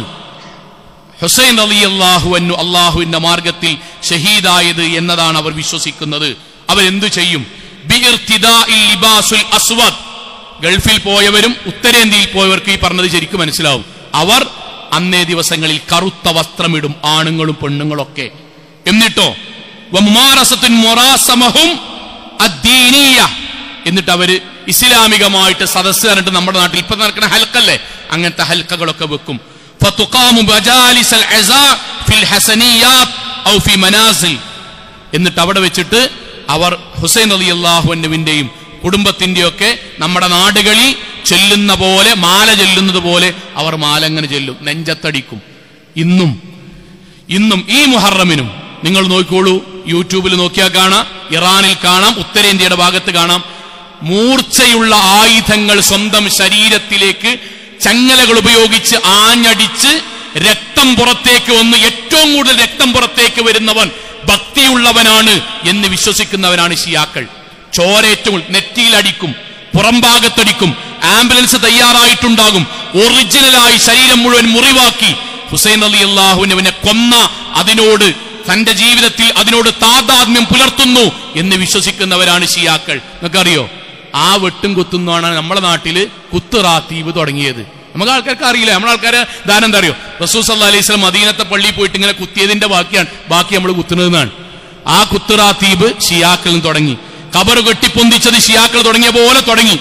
ഹുസൈൻ അലി അള്ളാഹു അന്നു അള്ളാഹുവിന്റെ മാർഗത്തിൽ ഷഹീദായത് എന്നതാണ് അവർ വിശ്വസിക്കുന്നത് അവരെന്തു ചെയ്യും ബിഇർതിദാഇൽ ലിബാസുൽ അസ്വദ് ഗൾഫിൽ പോയവരും ഉത്തരേന്ത്യയിൽ പോയവർക്ക് ഈ പറഞ്ഞത് ശരിക്കും മനസ്സിലാവും അവർ അന്നേ ദിവസങ്ങളിൽ കറുത്ത വസ്ത്രമിടും ആണുങ്ങളും പെണ്ണുങ്ങളൊക്കെ എന്നിട്ടോ വമുമാറസത്തുൻ മുറാസമഹും അദ്ദീനീയ എന്നിട്ട് അവര് ഇസ്ലാമികമായിട്ട് സദസ്സ് കണ്ടിട്ട് നമ്മുടെ നാട്ടിൽ ഇപ്പൊ നടക്കുന്ന ഹൽക്കല്ലേ അങ്ങനത്തെ ഹൽക്കകളൊക്കെ വെക്കും ഫതുഖാമു ബജാലിസൽ അസാ ഫിൽ ഹസനിയാത്ത് ഔ ഫി മനാസിൽ എന്നിട്ട് അവിടെ വെച്ചിട്ട് അവർ ഹുസൈൻ അലി അള്ളാഹുവിന്റെയും കുടുംബത്തിന്റെയൊക്കെ നമ്മുടെ നാടുകളിൽ ചെല്ലുന്ന പോലെ മാല ചെല്ലുന്നത് പോലെ അവർ മാല അങ്ങനെ ചെല്ലും നെഞ്ചത്തടിക്കും ഇന്നും ഇന്നും ഈ മുഹറമിനും നിങ്ങൾ നോക്കിക്കോളൂ യൂട്യൂബിൽ നോക്കിയാൽ കാണാം ഇറാനിൽ കാണാം ഉത്തരേന്ത്യയുടെ ഭാഗത്ത് കാണാം മൂർച്ചയുള്ള ആയുധങ്ങൾ സ്വന്തം ശരീരത്തിലേക്ക് ചങ്ങലകൾ ഉപയോഗിച്ച് ആഞ്ഞടിച്ച് രക്തം പുറത്തേക്ക് വന്ന് ഏറ്റവും കൂടുതൽ രക്തം പുറത്തേക്ക് വരുന്നവൻ ഭക്തിയുള്ളവനാണ് എന്ന് വിശ്വസിക്കുന്നവരാണ് ഷിയാക്കൾ ചോര ഏറ്റവും കൂടുതൽ നെറ്റിയിൽ അടിക്കും പുറംഭാഗത്തടിക്കും ആംബുലൻസ് തയ്യാറായിട്ടുണ്ടാകും ഒറിജിനലായി ശരീരം മുഴുവൻ മുറിവാക്കി ഹുസൈൻ അലി അള്ളാഹുവിനെ കൊന്ന അതിനോട് തന്റെ ജീവിതത്തിൽ അതിനോട് താതാത്മ്യം പുലർത്തുന്നു എന്ന് വിശ്വസിക്കുന്നവരാണ് ഷിയാക്കൾ നിങ്ങൾക്കറിയോ ആ വെട്ടും കുത്തുന്നതാണ് നമ്മുടെ നാട്ടില് കുത്തുറാത്തീവ് തുടങ്ങിയത് നമുക്ക് ആൾക്കാർക്ക് അറിയില്ല നമ്മുടെ ആൾക്കാര് ദാനം എന്താ അറിയോ റസൂസ് അല്ലാ അലൈഹി സ്വലം മദീനത്തെ പള്ളിയിൽ പോയിട്ട് ഇങ്ങനെ കുത്തിയതിന്റെ ബാക്കിയാണ് ബാക്കി നമ്മൾ കുത്തുന്നതെന്നാണ് ആ കുത്തുറാത്തീബ് ഷിയാക്കളിൽ തുടങ്ങി കബറ് കെട്ടിപ്പൊന്തിച്ചത് ഷിയാക്കൾ തുടങ്ങിയ പോലെ തുടങ്ങി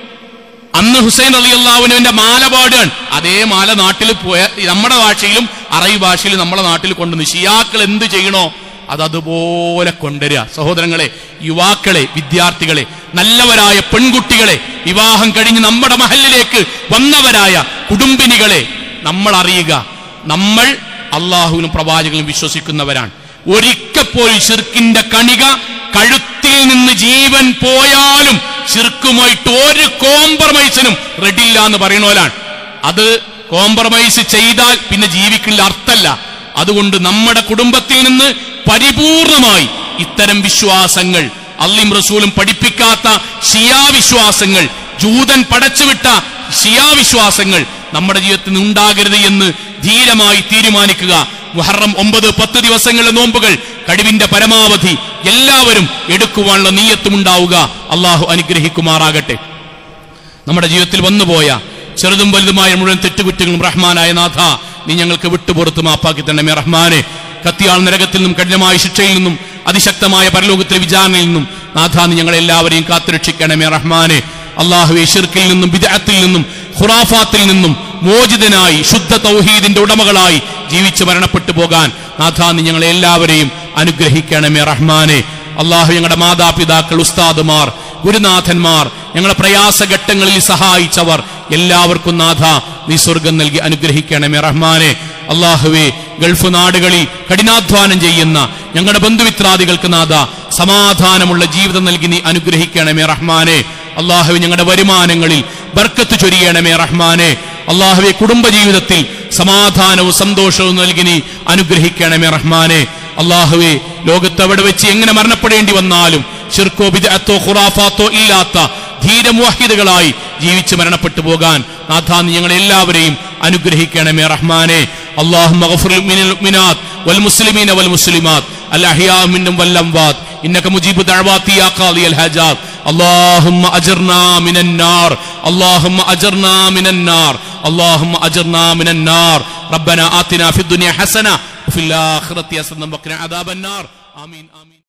അന്ന് ഹുസൈൻ അലി അള്ളാഹുവിന്റെ മാല പാടുകയാണ് അതേ മാല നാട്ടിൽ പോയ നമ്മുടെ ഭാഷയിലും അറബി ഭാഷയിലും നമ്മുടെ നാട്ടിൽ കൊണ്ടുവന്നു ഷിയാക്കൾ എന്ത് ചെയ്യണോ അത് അതുപോലെ കൊണ്ടുവരിക സഹോദരങ്ങളെ യുവാക്കളെ വിദ്യാർത്ഥികളെ നല്ലവരായ പെൺകുട്ടികളെ വിവാഹം കഴിഞ്ഞ് നമ്മുടെ മഹലിലേക്ക് വന്നവരായ കുടുംബിനികളെ നമ്മൾ അറിയുക നമ്മൾ അള്ളാഹുവിനും പ്രവാചകനും വിശ്വസിക്കുന്നവരാണ് ഒരിക്കപ്പോഴും ഷിർക്കിന്റെ കണിക കഴുത്തിൽ നിന്ന് ജീവൻ പോയാലും ഷിർക്കുമായിട്ട് ഒരു കോംപ്രമൈസിനും റെഡില്ല എന്ന് പറയണോലാണ് അത് കോംപ്രമൈസ് ചെയ്താൽ പിന്നെ ജീവിക്കുന്ന അർത്ഥമല്ല അതുകൊണ്ട് നമ്മുടെ കുടുംബത്തിൽ നിന്ന് പരിപൂർണമായി ഇത്തരം വിശ്വാസങ്ങൾ അള്ളിം റസൂലും പഠിപ്പിക്കാത്ത ഷിയാ വിശ്വാസങ്ങൾ ജൂതൻ പടച്ചുവിട്ട ഷിയാ വിശ്വാസങ്ങൾ നമ്മുടെ ജീവിതത്തിൽ നിന്ന് ഉണ്ടാകരുത് എന്ന് ധീരമായി തീരുമാനിക്കുക മുഹറം ഒമ്പത് പത്ത് ദിവസങ്ങളിലെ നോമ്പുകൾ കഴിവിന്റെ പരമാവധി എല്ലാവരും എടുക്കുവാനുള്ള നീയത്തുമുണ്ടാവുക അള്ളാഹു അനുഗ്രഹിക്കുമാറാകട്ടെ നമ്മുടെ ജീവിതത്തിൽ വന്നുപോയ ചെറുതും വലുതുമായ മുഴുവൻ തെറ്റുകുറ്റങ്ങളും റഹ്മാനായ നാഥ നീ ഞങ്ങൾക്ക് വിട്ടുപുറത്ത് മാപ്പാക്കി തരണമേ റഹ്മാനെ കത്തിയാൾ നരകത്തിൽ നിന്നും കഠിനമായ ശിക്ഷയിൽ നിന്നും അതിശക്തമായ പരലോകത്തിലെ വിചാരണയിൽ നിന്നും നാഥ നീ ഞങ്ങളെല്ലാവരെയും കാത്തുരക്ഷിക്കണമേ റഹ്മാനെ അള്ളാഹുവെ ഷിർക്കിൽ നിന്നും വിദഅത്തിൽ നിന്നും ഖുറാഫാത്തിൽ നിന്നും മോചിതനായി ശുദ്ധ തൗഹീദിന്റെ ഉടമകളായി ജീവിച്ച് മരണപ്പെട്ടു പോകാൻ നാഥ നീ ഞങ്ങളെ എല്ലാവരെയും അനുഗ്രഹിക്കണമേ റഹ്മാനെ അള്ളാഹു ഞങ്ങളുടെ മാതാപിതാക്കൾ ഉസ്താദുമാർ ഗുരുനാഥന്മാർ ഞങ്ങളെ പ്രയാസഘട്ടങ്ങളിൽ സഹായിച്ചവർ എല്ലാവർക്കും നാഥ നീ സ്വർഗം നൽകി അനുഗ്രഹിക്കണമേ റഹ്മാനെ അള്ളാഹുവെ ഗൾഫ് നാടുകളിൽ കഠിനാധ്വാനം ചെയ്യുന്ന ഞങ്ങളുടെ ബന്ധുമിത്രാദികൾക്ക് നാഥ സമാധാനമുള്ള ജീവിതം നൽകി നീ അനുഗ്രഹിക്കണമേ റഹ്മാനെ അള്ളാഹുവെ ഞങ്ങളുടെ വരുമാനങ്ങളിൽ ബർക്കത്ത് ചൊരിയണമേ റഹ്മാനെ അള്ളാഹുവെ കുടുംബജീവിതത്തിൽ സമാധാനവും സന്തോഷവും നൽകി നീ അനുഗ്രഹിക്കണമേ റഹ്മാനെ അള്ളാഹുവെ ലോകത്ത് എവിടെ വെച്ച് എങ്ങനെ മരണപ്പെടേണ്ടി വന്നാലും ഷിർക്കോ ബിദഅത്തോ ഖുറാഫാത്തോ ഇല്ലാത്ത ധീരമുഹിദുകളായി ജീവിച്ച് മരണപ്പെട്ടു പോകാൻ നാഥാ നീ ഞങ്ങളെ എല്ലാവരെയും അനുഗ്രഹിക്കണമേ റഹ്മാനെ اللهم اغفر للمؤمنات والمسلمين والمسلمات الاحياء منهم والاموات انك مجيب دعوات يا قاضي الحاجات اللهم اجرنا من النار اللهم اجرنا من النار اللهم اجرنا من النار ربنا آتنا في الدنيا حسنه وفي الاخره حسنه وقنا عذاب النار امين امين